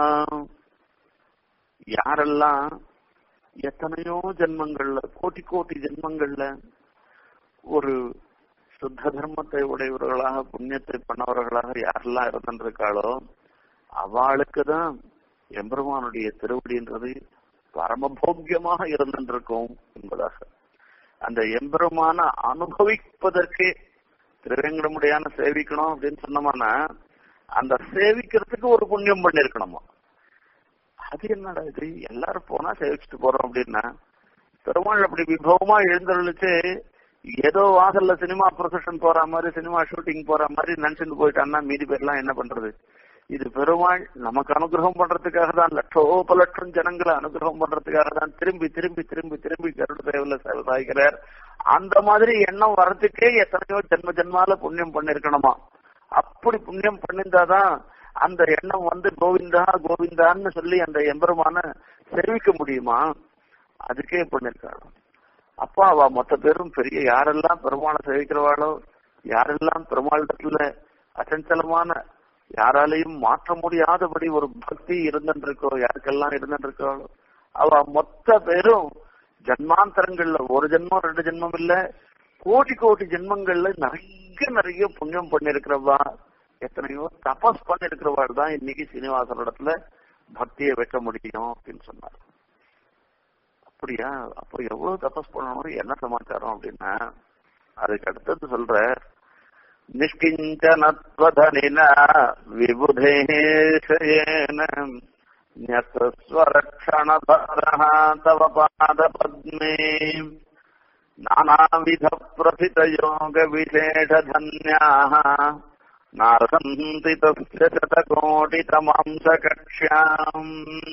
யாரெல்லாம் எத்தனையோ ஜென்மங்கள்ல கோட்டி கோட்டி ஜென்மங்கள்ல ஒரு சுத்த தர்மத்தை உடையவர்களாக புண்ணியத்தை பண்ணவர்களாக யாரெல்லாம் இருந்திருக்காளோ அவளுக்கு தான் எம்பெருமானுடைய திருவடின்றது பரமபோக்கியமாக இருந்திருக்கும் என்பதாக அந்த எம்பெருமான அனுபவிப்பதற்கே திருவேங்கடமுடியான சேவிக்கணும் அப்படின்னு சொன்னோம்னா அந்த சேவிக்கிறதுக்கு ஒரு புண்ணியம் பண்ணிருக்கணுமா அது என்னடா இது எல்லாரும் போனா சேவிச்சுட்டு போறோம் அப்படின்னா பெருமாள் அப்படி விபவமா எழுந்தருளிச்சு ஏதோ வாசல்ல சினிமா ப்ரொசஷன் போற மாதிரி சினிமா ஷூட்டிங் போற மாதிரி நினைச்சுட்டு போயிட்டான்னா மீதி பேர்லாம் என்ன பண்றது இது பெருமாள் நமக்கு அனுகிரகம் பண்றதுக்காக தான் லட்சோப லட்சம் ஜனங்களை அனுகிரகம் பண்றதுக்காக தான் திரும்பி திரும்பி திரும்பி திரும்பி கருட தேவல சாய்கிறார் அந்த மாதிரி எண்ணம் வர்றதுக்கே எத்தனையோ ஜென்ம ஜென்மால புண்ணியம் பண்ணிருக்கணுமா அப்படி புண்ணியம் பண்ணிருந்தாதான் அந்த எண்ணம் வந்து கோவிந்தா கோவிந்தான்னு சொல்லி அந்த எம்பெருமான தெரிவிக்க முடியுமா அதுக்கே பண்ணிருக்காங்க அப்பா அவ மொத்த பேரும் பெரிய யாரெல்லாம் பெருமாளை சேவிக்கிறவாளோ யாரெல்லாம் பெருமாளிடத்துல அச்சஞ்சலமான யாராலையும் மாற்ற முடியாதபடி ஒரு பக்தி இருந்துருக்கோ யாருக்கெல்லாம் இருந்துருக்கோ அவ மொத்த பேரும் ஜன்மாந்தரங்கள்ல ஒரு ஜென்மம் ரெண்டு ஜென்மம் இல்ல கோடி கோடி ஜென்மங்கள்ல நிறைய நிறைய புண்ணியம் பண்ணிருக்கிறவா எத்தனையோ தபஸ் பண்ணிருக்கிறவாள் தான் இன்னைக்கு சீனிவாசனிடத்துல பக்தியை வைக்க முடியும் அப்படின்னு சொன்னார் அப்படியா அப்போ எவ்வளவு தபஸ் பண்ணணும் என்ன சமாச்சாரம் அப்படின்னா அதுக்கு அடுத்தது சொல்ற நிஷ்கிஞ்சனத்வதனின விபுதேஷயேன न्यस्तस्वरक्षणभरः तव पादपद्मे नानाविधप्रथितयोगविशेषधन्याः नार्हन्ति तस्य शतकोटितमांसकक्ष्याम्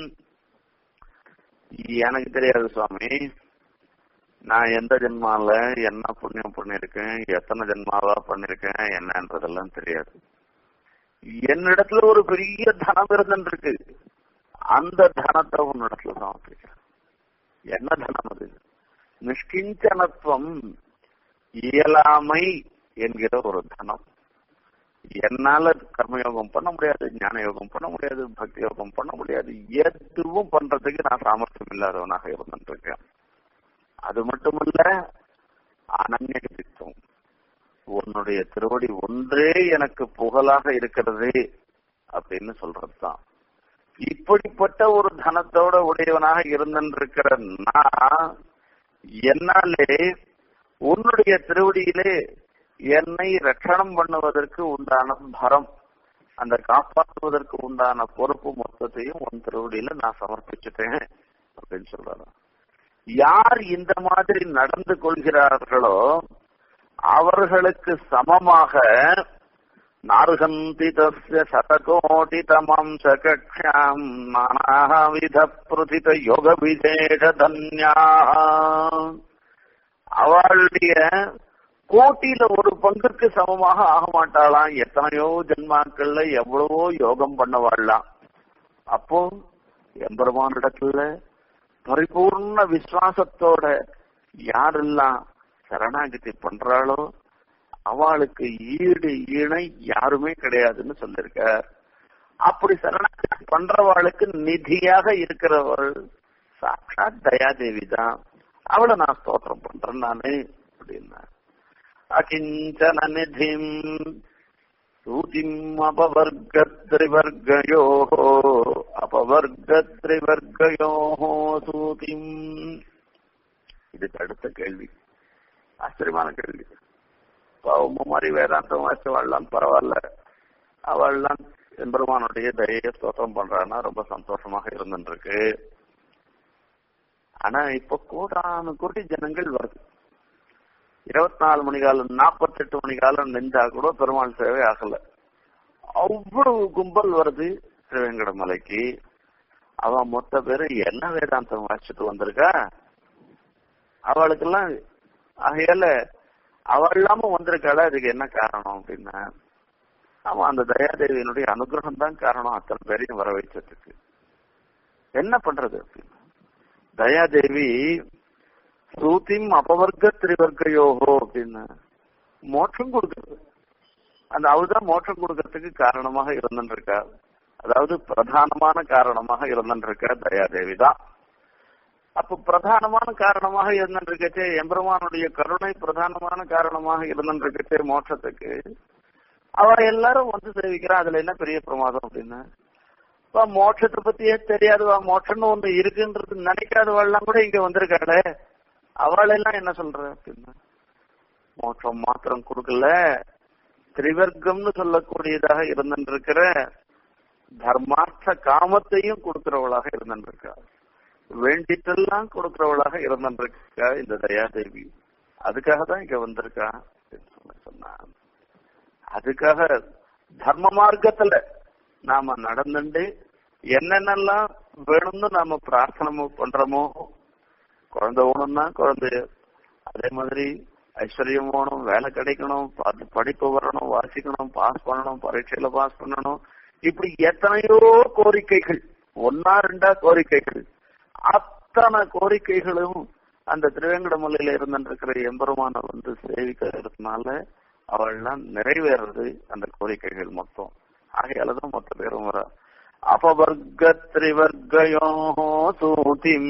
எனக்கு தெரியாது சுவாமி நான் எந்த ஜென்மால என்ன புண்ணியம் பண்ணிருக்கேன் எத்தனை ஜென்மாவா பண்ணிருக்கேன் என்னன்றதெல்லாம் தெரியாது என்னிடத்துல ஒரு பெரிய தனம் இருந்துருக்கு அந்த தனத்தை உன்னிடத்துல தான் வச்சிருக்கிறேன் என்ன தனம் அது நிஷ்கிஞ்சனத்துவம் இயலாமை என்கிற ஒரு தனம் என்னால கர்மயோகம் பண்ண முடியாது ஞான யோகம் பண்ண முடியாது பக்தி யோகம் பண்ண முடியாது எதுவும் பண்றதுக்கு நான் சாமர்த்தியம் இல்லாதவனாக இருந்துட்டு இருக்கேன் அது மட்டுமல்ல அனன்யசித்தம் உன்னுடைய திருவடி ஒன்றே எனக்கு புகழாக இருக்கிறது அப்படின்னு சொல்றதுதான் இப்படிப்பட்ட ஒரு தனத்தோட உடையவனாக இருந்திருக்கிற நான் என்னாலே உன்னுடைய திருவடியிலே என்னை ரட்சணம் பண்ணுவதற்கு உண்டான பரம் அந்த காப்பாற்றுவதற்கு உண்டான பொறுப்பு மொத்தத்தையும் உன் திருவடியில நான் சமர்ப்பிச்சுட்டேன் அப்படின்னு சொல்றாரு யார் இந்த மாதிரி நடந்து கொள்கிறார்களோ அவர்களுக்கு சமமாக நார்கந்தி தஸ்ய சதகோட்டி தமம் சகக்ஷாம் நானாவித பிரதித யோக விசேஷ தன்யா அவளுடைய கோட்டியில ஒரு பங்குக்கு சமமாக ஆக மாட்டாளாம் எத்தனையோ ஜென்மாக்கள்ல எவ்வளவோ யோகம் பண்ண வாழலாம் அப்போ எம்பெருமானிடத்துல பரிபூர்ண விசுவாசத்தோட யாரெல்லாம் சரணாகதி பண்றாளோ அவளுக்கு ஈடு இணை யாருமே கிடையாதுன்னு சொல்லிருக்கார் அப்படி சரணாகதி பண்றவாளுக்கு நிதியாக இருக்கிறவள் சாட்சாத் தயாதேவி தான் அவளை நான் ஸ்தோத்திரம் பண்றேன் நானு அப்படின்னா அகிஞ்சன நிதிம் சூதிம் அபவர்கத்ரிவர்கயோ அபவர்கத்ரிவர்கயோ சூதிம் இதுக்கு அடுத்த கேள்வி ஆச்சரியமான கேள்வி பாவம் மாதிரி வேதாந்தம் வாசி வாழலாம் பரவாயில்ல அவள்லாம் எம்பெருமானுடைய தய ஸ்தோத்திரம் பண்றான்னா ரொம்ப சந்தோஷமாக இருந்துருக்கு ஆனா இப்ப கூடான கோடி ஜனங்கள் வருது இருபத்தி நாலு மணி காலம் நாற்பத்தி எட்டு மணி காலம் நெஞ்சா கூட பெருமாள் சேவை ஆகல அவ்வளவு கும்பல் வருது திருவேங்கட மலைக்கு அவன் மொத்த பேரு என்ன வேதாந்தம் வாசிச்சுட்டு வந்திருக்கா அவளுக்கெல்லாம் ஆகையால அவள் இல்லாம வந்திருக்காள அதுக்கு என்ன காரணம் அப்படின்னா அவன் அந்த தயாதேவியினுடைய அனுகிரகம் தான் காரணம் அத்தனை பேரையும் வர வைச்சதுக்கு என்ன பண்றது அப்படின்னா தயாதேவி சூத்திம் அபவர்க்க திரிவர்க்கையோகோ அப்படின்னு மோட்சம் கொடுக்கறது அந்த அவதான் மோட்சம் கொடுக்கறதுக்கு காரணமாக இருந்துருக்கா அதாவது பிரதானமான காரணமாக இருந்துருக்கா தயாதேவி தான் அப்ப பிரதானமான காரணமாக இருந்துருக்கச்சே எம்பெருமானுடைய கருணை பிரதானமான காரணமாக இருந்துருக்கச்சே மோட்சத்துக்கு அவ எல்லாரும் வந்து சேவிக்கிறா அதுல என்ன பெரிய பிரமாதம் அப்படின்னா மோட்சத்தை பத்தியே தெரியாதுவா மோட்சம்னு ஒண்ணு இருக்குன்றது நினைக்காதவாள்லாம் கூட இங்க வந்திருக்காளே அவளெல்லாம் என்ன சொல்ற அப்படின்னா மோட்சம் மாத்திரம் கொடுக்கல திரிவர்க்கம்னு சொல்லக்கூடியதாக இருந்திருக்கிற தர்மார்த்த காமத்தையும் கொடுக்கிறவளாக இருந்திருக்கா வேண்டிட்டெல்லாம் கொடுக்கிறவளாக இருந்திருக்கா இந்த தயாதேவி அதுக்காக தான் இங்க வந்திருக்கா சொன்னா அதுக்காக தர்ம மார்க்கத்துல நாம நடந்துட்டு என்னென்னலாம் வேணும்னு நாம பிரார்த்தனை பண்றோமோ குழந்தை வேணும்னா குழந்தை அதே மாதிரி ஐஸ்வர்யம் வேணும் வேலை கிடைக்கணும் படிப்பு வரணும் வாசிக்கணும் பாஸ் பண்ணணும் பரீட்சையில பாஸ் பண்ணணும் இப்படி எத்தனையோ கோரிக்கைகள் ஒன்னா ரெண்டா கோரிக்கைகள் அத்தனை கோரிக்கைகளும் அந்த திருவேங்கடமலையில இருந்திருக்கிற எம்பெருமான வந்து சேவிக்கிறதுனால அவள்லாம் நிறைவேறது அந்த கோரிக்கைகள் மொத்தம் ஆகையாலதான் மொத்த பேரும் வர அபவர்க்க திரிவர்கயோ சூதிம்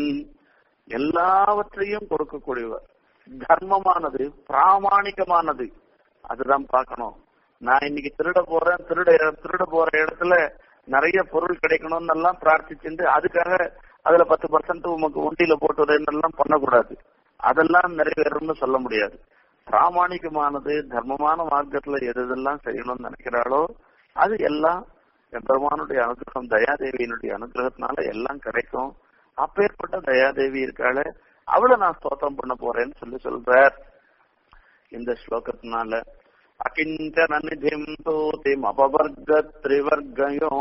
எல்லாவற்றையும் கொடுக்கக்கூடியவர் தர்மமானது பிராமணிகமானது அதுதான் பார்க்கணும் நான் இன்னைக்கு திருட போறேன் திருட திருட போற இடத்துல நிறைய பொருள் கிடைக்கணும்னு எல்லாம் பிரார்த்திச்சுட்டு அதுக்காக அதுல பத்து பர்சன்ட் உமக்கு உண்டியில போட்டுறேன்னு எல்லாம் பண்ணக்கூடாது அதெல்லாம் நிறைவேறும்னு சொல்ல முடியாது பிராமணிகமானது தர்மமான மார்க்கத்துல எது எதெல்லாம் செய்யணும்னு நினைக்கிறாளோ அது எல்லாம் பெருமானுடைய அனுகிரகம் தயாதேவியினுடைய அனுகிரகத்தினால எல்லாம் கிடைக்கும் அப்பேற்பட்ட தயாதேவி இருக்காள அவளை நான் ஸ்தோத்திரம் பண்ண போறேன்னு சொல்லி சொல்றார் இந்த ஸ்லோகத்தினால அகிஞ்சன நிதிம் தூதிம் அபவர்க திரிவர்கயோ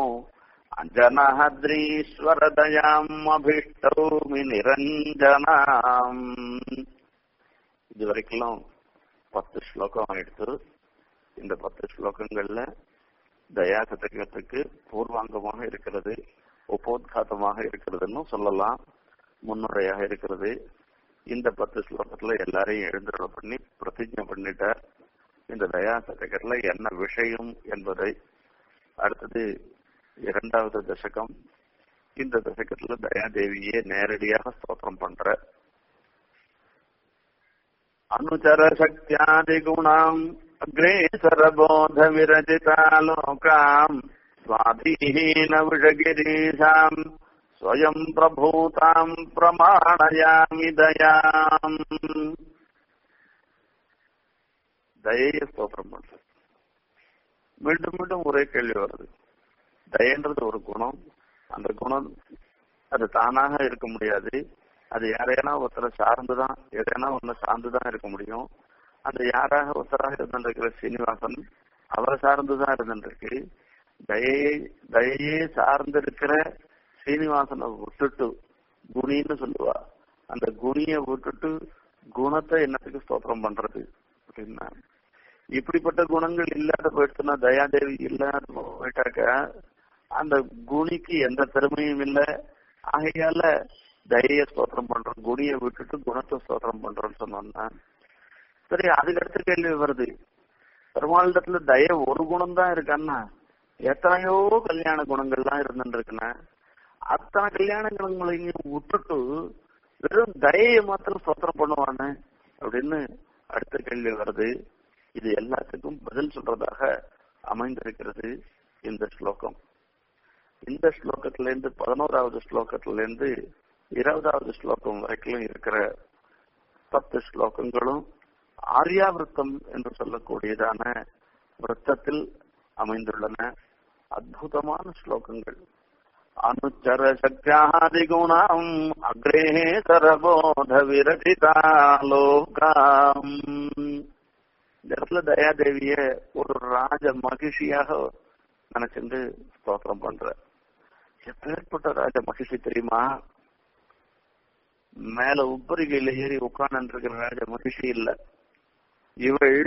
அஞ்சனஹத்ரீஸ்வரதயாம் அபிஷ்டௌமி நிரஞ்சனாம் இது வரைக்கும் பத்து ஸ்லோகம் எடுத்து இந்த பத்து ஸ்லோகங்கள்ல தயா சதகத்துக்கு பூர்வாங்கமாக இருக்கிறது உபோத்காத்தமாக இருக்கிறதுன்னு சொல்லலாம் முன்னுரையாக இருக்கிறது இந்த பத்து ஸ்லோகத்துல எல்லாரையும் எழுந்துருள பண்ணி பிரதிஜை பண்ணிட்டார் இந்த தயா சதகர்ல என்ன விஷயம் என்பதை அடுத்தது இரண்டாவது தசகம் இந்த தசகத்துல தயாதேவியே நேரடியாக ஸ்தோத்திரம் பண்ற அனுச்சர சக்தியாதி குணாம் அக்ரேசர போத விரஜிதாலோகாம் சுவாதீன விஷகிரீஷாம் ஸ்வயம் பிரபூதாம் பிரமாணயாமி தயாம் தயைய ஸ்தோத்திரம் பண்ற மீண்டும் மீண்டும் ஒரே கேள்வி வருது தயன்றது ஒரு குணம் அந்த குணம் அது தானாக இருக்க முடியாது அது யாரையானா ஒருத்தரை சார்ந்துதான் எதையானா ஒண்ணு சார்ந்துதான் இருக்க முடியும் அந்த யாராக ஒருத்தராக இருந்திருக்கிற சீனிவாசன் அவரை சார்ந்துதான் இருந்திருக்கு தயையை தயையே சார்ந்திருக்கிற சீனிவாசனை விட்டுட்டு குணின்னு சொல்லுவா அந்த குணிய விட்டுட்டு குணத்தை என்னத்துக்கு ஸ்தோத்திரம் பண்றது அப்படின்னா இப்படிப்பட்ட குணங்கள் இல்லாத போயிடுச்சுன்னா தயாதேவி இல்லாத போயிட்டாக்க அந்த குணிக்கு எந்த பெருமையும் இல்லை ஆகையால தய ஸ்தோத்திரம் பண்றோம் குணியை விட்டுட்டு குணத்தை ஸ்தோத்திரம் பண்றோம்னு சொன்னோம்னா சரி அதுக்கு அடுத்த கேள்வி வருது பெருமாளிடத்துல தய ஒரு குணம் தான் இருக்கான்னா எத்தனையோ கல்யாண குணங்கள்லாம் இருந்துருக்குன்னா அத்தனை கல்யாண குணங்களையும் விட்டுட்டு வெறும் தயையை மாத்திரம் ஸ்தோத்திரம் பண்ணுவானே அப்படின்னு அடுத்த கேள்வி வருது இது எல்லாத்துக்கும் பதில் சொல்றதாக அமைந்திருக்கிறது இந்த ஸ்லோகம் இந்த ஸ்லோகத்துல இருந்து பதினோராவது ஸ்லோகத்துல இருந்து இருபதாவது ஸ்லோகம் வரைக்கும் இருக்கிற பத்து ஸ்லோகங்களும் ஆர்யாவிரத்தம் என்று சொல்லக்கூடியதான விரத்தத்தில் அமைந்துள்ளன அற்புதமான ஸ்லோகங்கள் அனுச்சர சக்தியாதி குணம் அக்ரே சரபோத விரதிதாலோகாம் இந்த இடத்துல தயாதேவிய ஒரு ராஜ மகிழ்ச்சியாக நினைச்சிருந்து ஸ்தோத்திரம் பண்ற எப்பேற்பட்ட ராஜ மகிழ்ச்சி தெரியுமா மேல உப்பரிகையில ஏறி உட்கார்ந்து இருக்கிற ராஜ மகிழ்ச்சி இல்ல இவள்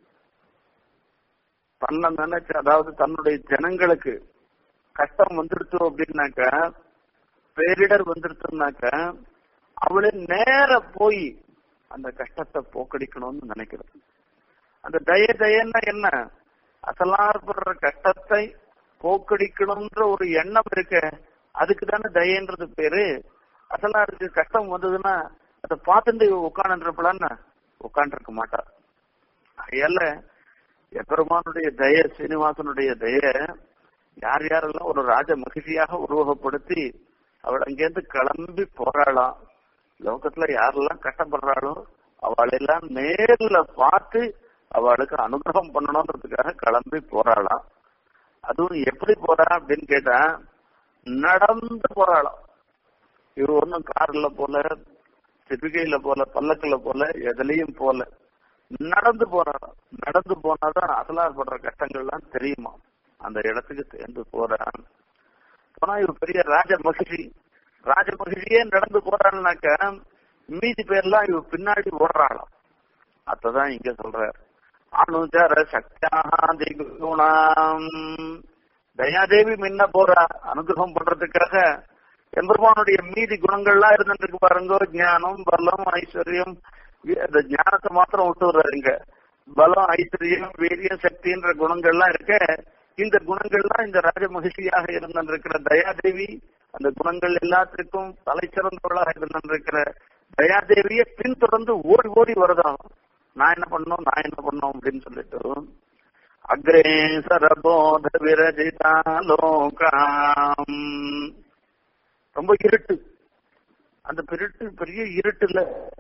தன்னை நினைச்சு அதாவது தன்னுடைய ஜனங்களுக்கு கஷ்டம் வந்துடுச்சு அப்படின்னாக்க பேரிடர் வந்துடுச்சுனாக்க அவளே நேர போய் அந்த கஷ்டத்தை போக்கடிக்கணும்னு நினைக்கிறது அந்த தய தயன்னா என்ன அசலார்படுற கஷ்டத்தை போக்கடிக்கணும்ன்ற ஒரு எண்ணம் இருக்க அதுக்கு தானே தயன்றது பேரு அசலாருக்கு கஷ்டம் வந்ததுன்னா அதை பார்த்துட்டு உட்காந்துருப்பலான்னு உட்காந்துருக்க மாட்டா அதையால எப்பெருமானுடைய தய சீனிவாசனுடைய தய யார் யாரெல்லாம் ஒரு ராஜ மகிழ்ச்சியாக உருவகப்படுத்தி அவள் அங்கேருந்து கிளம்பி போறாளாம் லோகத்துல யாரெல்லாம் கஷ்டப்படுறாளோ அவளெல்லாம் நேர்ல பார்த்து அவளுக்கு அனுகிரகம் பண்ணணும்ன்றதுக்காக கிளம்பி போறாளாம் அதுவும் எப்படி போறா அப்படின்னு கேட்டா நடந்து போறாளாம் இவ ஒன்னும் கார்ல போல சிபிகையில போல பல்லக்குல போல எதுலயும் போல நடந்து போறாளாம் நடந்து போனாதான் அசலார் படுற கஷ்டங்கள்லாம் தெரியுமா அந்த இடத்துக்கு சேர்ந்து போறான் போனா இவ பெரிய ராஜ மகிழ்ச்சி ராஜ மகிழ்ச்சியே நடந்து போறாள்னாக்க மீதி பேர்லாம் இவ பின்னாடி ஓடுறாளாம் அதான் இங்க சொல்றாரு அனுச்சர சக்தியாதி குணாம் தயாதேவி முன்ன போறா அனுகிரகம் பண்றதுக்காக எம்பெருமானுடைய மீதி குணங்கள்லாம் இருந்துருக்கு பாருங்க ஞானம் பலம் ஐஸ்வர்யம் அந்த ஞானத்தை மாத்திரம் விட்டு வர்றாருங்க பலம் ஐஸ்வர்யம் வீரியம் சக்தின்ற குணங்கள்லாம் இருக்க இந்த குணங்கள்லாம் இந்த ராஜ மகிழ்ச்சியாக இருந்திருக்கிற தயாதேவி அந்த குணங்கள் எல்லாத்திற்கும் தலை சிறந்தவர்களாக இருந்திருக்கிற தயாதேவியை பின்தொடர்ந்து ஓடி ஓடி வருதான் நான் என்ன பண்ணோம் நான் என்ன பண்ணோம் அப்படின்னு சொல்லிட்டு அக்ரேசர போத விரஜிதாலோகாம் ரொம்ப இருட்டு அந்த பெருட்டு பெரிய இருட்டுல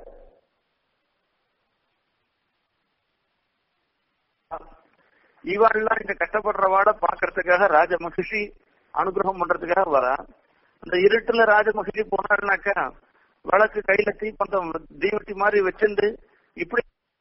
இவாள்லாம் இந்த கஷ்டப்படுறவாட பாக்குறதுக்காக ராஜ மகிழ்ச்சி அனுகிரகம் பண்றதுக்காக வரா அந்த இருட்டுல ராஜ மகிழ்ச்சி போனாருனாக்கா விளக்கு கையில தீப்பந்தம் தீவட்டி மாதிரி வச்சிருந்து இப்படி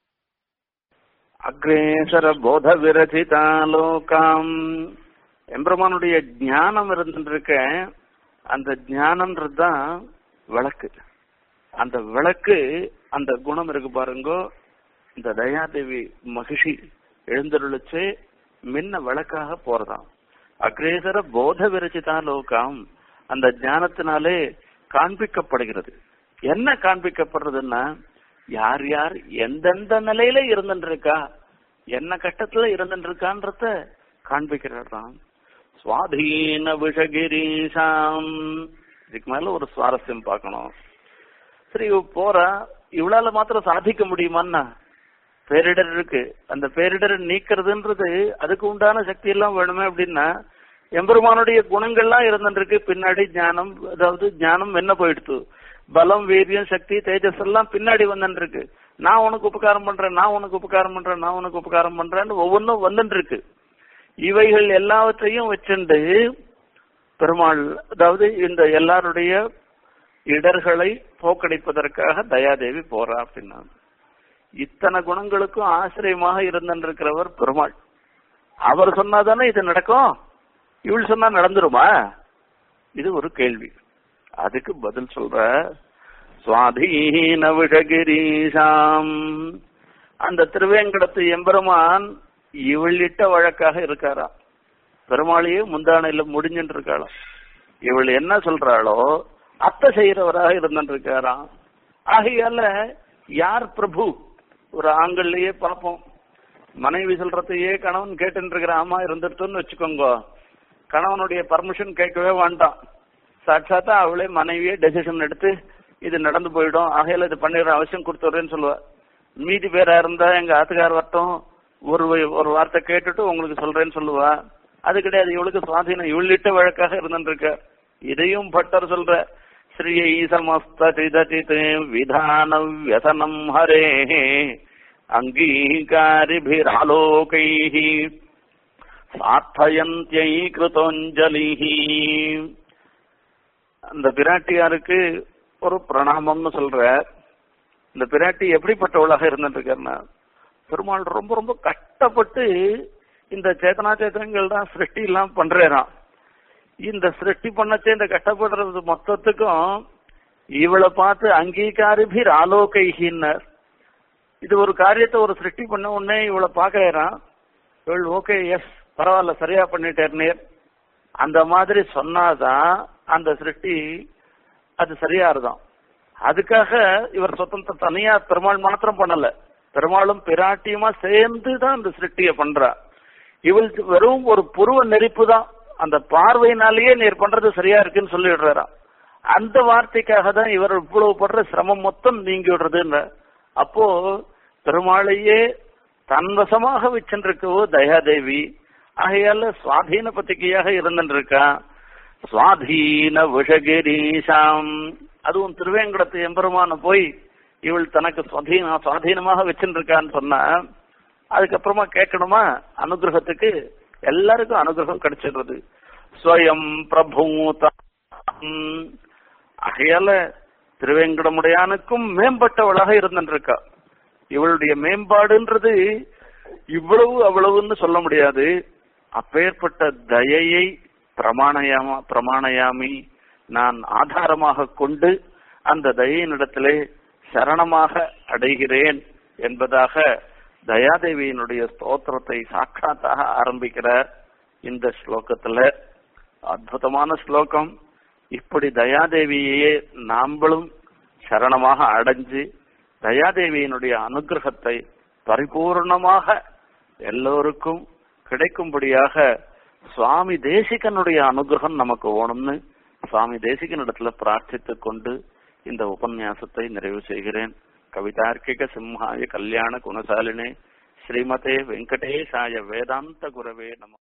அக்ரேசர போத விரதிதாலோகாம் எம்பெருமானுடைய ஞானம் இருந்துருக்க அந்த ஞானம்ன்றது தான் விளக்கு அந்த விளக்கு அந்த குணம் இருக்கு பாருங்கோ இந்த தயாதேவி மகிழ்ச்சி எழுந்தருளிச்சு மின்ன விளக்காக போறதாம் அக்ரேசர போத விரச்சிதா லோகம் அந்த ஞானத்தினாலே காண்பிக்கப்படுகிறது என்ன காண்பிக்கப்படுறதுன்னா யார் யார் எந்தெந்த நிலையில இருந்துருக்கா என்ன கட்டத்துல இருந்துட்டு இருக்கான்றத காண்பிக்கிறாராம் சுவாதீன விஷகிரீஷாம் இதுக்கு மேல ஒரு சுவாரஸ்யம் பார்க்கணும் சரி இவ போறா இவளால மாத்திரம் சாதிக்க முடியுமான்னா பேரிடர் இருக்கு அந்த பேரிடரை நீக்கிறதுன்றது அதுக்கு உண்டான சக்தி எல்லாம் வேணுமே அப்படின்னா எம்பெருமானுடைய குணங்கள்லாம் இருந்துருக்கு பின்னாடி ஞானம் அதாவது ஞானம் என்ன போயிடுத்து பலம் வீரியம் சக்தி தேஜஸ் எல்லாம் பின்னாடி வந்துருக்கு நான் உனக்கு உபகாரம் பண்றேன் நான் உனக்கு உபகாரம் பண்றேன் நான் உனக்கு உபகாரம் பண்றேன்னு ஒவ்வொன்றும் வந்துட்டு இருக்கு இவைகள் எல்லாவற்றையும் வச்சுண்டு பெருமாள் அதாவது இந்த எல்லாருடைய இடர்களை போக்கடிப்பதற்காக தயாதேவி போறா அப்படின்னா இத்தனை குணங்களுக்கும் ஆசிரியமாக இருந்திருக்கிறவர் பெருமாள் அவர் சொன்னாதானே இது நடக்கும் இவள் சொன்னா நடந்துருமா இது ஒரு கேள்வி அதுக்கு பதில் சொல்ற சுவாதீன விஷகிரீஷாம் அந்த திருவேங்கடத்து எம்பெருமான் இவளிட்ட வழக்காக இருக்காரா பெருமாளையே முந்தானையில முடிஞ்சுட்டு இருக்காளாம் இவள் என்ன சொல்றாளோ அத்தை செய்யறவராக இருந்துட்டு இருக்காராம் ஆகையால யார் பிரபு ஒரு ஆண்கள்லயே பார்ப்போம் மனைவி சொல்றதையே கணவன் கேட்டுட்டு இருக்கிற ஆமா இருந்துட்டுன்னு வச்சுக்கோங்க கணவனுடைய பர்மிஷன் கேட்கவே வேண்டாம் சாட்சாத்தா அவளே மனைவியே டெசிஷன் எடுத்து இது நடந்து போயிடும் ஆகையில இது பண்ணிடுற அவசியம் கொடுத்துட்றேன்னு சொல்லுவா மீதி பேரா இருந்தா எங்க ஆத்துக்கார் வரட்டும் ஒரு ஒரு வார்த்தை கேட்டுட்டு உங்களுக்கு சொல்றேன்னு சொல்லுவா அது கிடையாது இவளுக்கு சுவாதீனம் இவளிட்ட வழக்காக இருந்துருக்க இதையும் பட்டர் சொல்ற ஸ்ரீயை சமஸ்திதச்சித் விதான வியசனம் ஹரே அங்கீகாரிபிராலோகை சாத்தயந்தியை கிருதோஞ்சலி அந்த பிராட்டியாருக்கு ஒரு பிரணாமம்னு சொல்ற இந்த பிராட்டி எப்படிப்பட்டவளாக இருந்துட்டு இருக்காருன்னா பெருமாள் ரொம்ப ரொம்ப கஷ்டப்பட்டு இந்த சேத்தனா சேத்தனங்கள் தான் சிருஷ்டி எல்லாம் பண்றேறான் இந்த சிருஷ்டி பண்ணச்சே இந்த கஷ்டப்படுறது மொத்தத்துக்கும் இவளை பார்த்து அங்கீகாரிபிர் ஆலோகைகின்னர் இது ஒரு காரியத்தை ஒரு சிருஷ்டி பண்ண உடனே இவளை பாக்குறான் இவள் ஓகே எஸ் பரவாயில்ல சரியா பண்ணிட்டேர் நேர் அந்த மாதிரி சொன்னாதான் அந்த சிருஷ்டி அது சரியா இருக்கும் அதுக்காக இவர் சுத்தந்த தனியா பெருமாள் மாத்திரம் பண்ணல பெருமாளும் பிராட்டியுமா சேர்ந்து தான் அந்த சிருஷ்டிய பண்றா இவள் வெறும் ஒரு புருவ நெருப்பு தான் அந்த பார்வையினாலேயே நீர் பண்றது சரியா இருக்குன்னு சொல்லிடுறாராம் அந்த வார்த்தைக்காக தான் இவர் இவ்வளவு படுற சிரமம் மொத்தம் நீங்கி விடுறதுன்ற அப்போ பெருமாளையே தன்வசமாக வச்சுருக்கவோ தயாதேவி ஆகையால சுவாதீன பத்திரிகையாக இருந்துருக்கா சுவாதீன விஷகிரீஷாம் அதுவும் திருவேங்கடத்து எம்பெருமான போய் இவள் தனக்கு சுவாதீன சுவாதீனமாக வச்சுருக்கான்னு சொன்னா அதுக்கப்புறமா கேட்கணுமா அனுகிரகத்துக்கு எல்லாருக்கும் அனுகிரகம் கிடைச்சிடுறது ஸ்வயம் பிரபூத ஆகையால திருவேங்கடமுடையானுக்கும் மேம்பட்டவளாக இருந்துருக்கா இவளுடைய மேம்பாடுன்றது இவ்வளவு அவ்வளவுன்னு சொல்ல முடியாது அப்பேற்பட்ட தயையை பிரமாணயாம பிரமாணயாமி நான் ஆதாரமாக கொண்டு அந்த தயையினிடத்திலே சரணமாக அடைகிறேன் என்பதாக தயாதேவியினுடைய ஸ்தோத்திரத்தை சாட்சாத்தாக ஆரம்பிக்கிறார் இந்த ஸ்லோகத்துல அற்புதமான ஸ்லோகம் இப்படி தயாதேவியையே நாம்பளும் சரணமாக அடைஞ்சு தயாதேவியினுடைய அனுகிரகத்தை பரிபூர்ணமாக எல்லோருக்கும் கிடைக்கும்படியாக சுவாமி தேசிகனுடைய அனுகிரகம் நமக்கு வேணும்னு சுவாமி தேசிகனிடத்துல பிரார்த்தித்துக் கொண்டு இந்த உபன்யாசத்தை நிறைவு செய்கிறேன் கவிதார்க்கிக சிம்ஹாய கல்யாண குணசாலினே ஸ்ரீமதே வெங்கடேஷாய வேதாந்த குரவே நம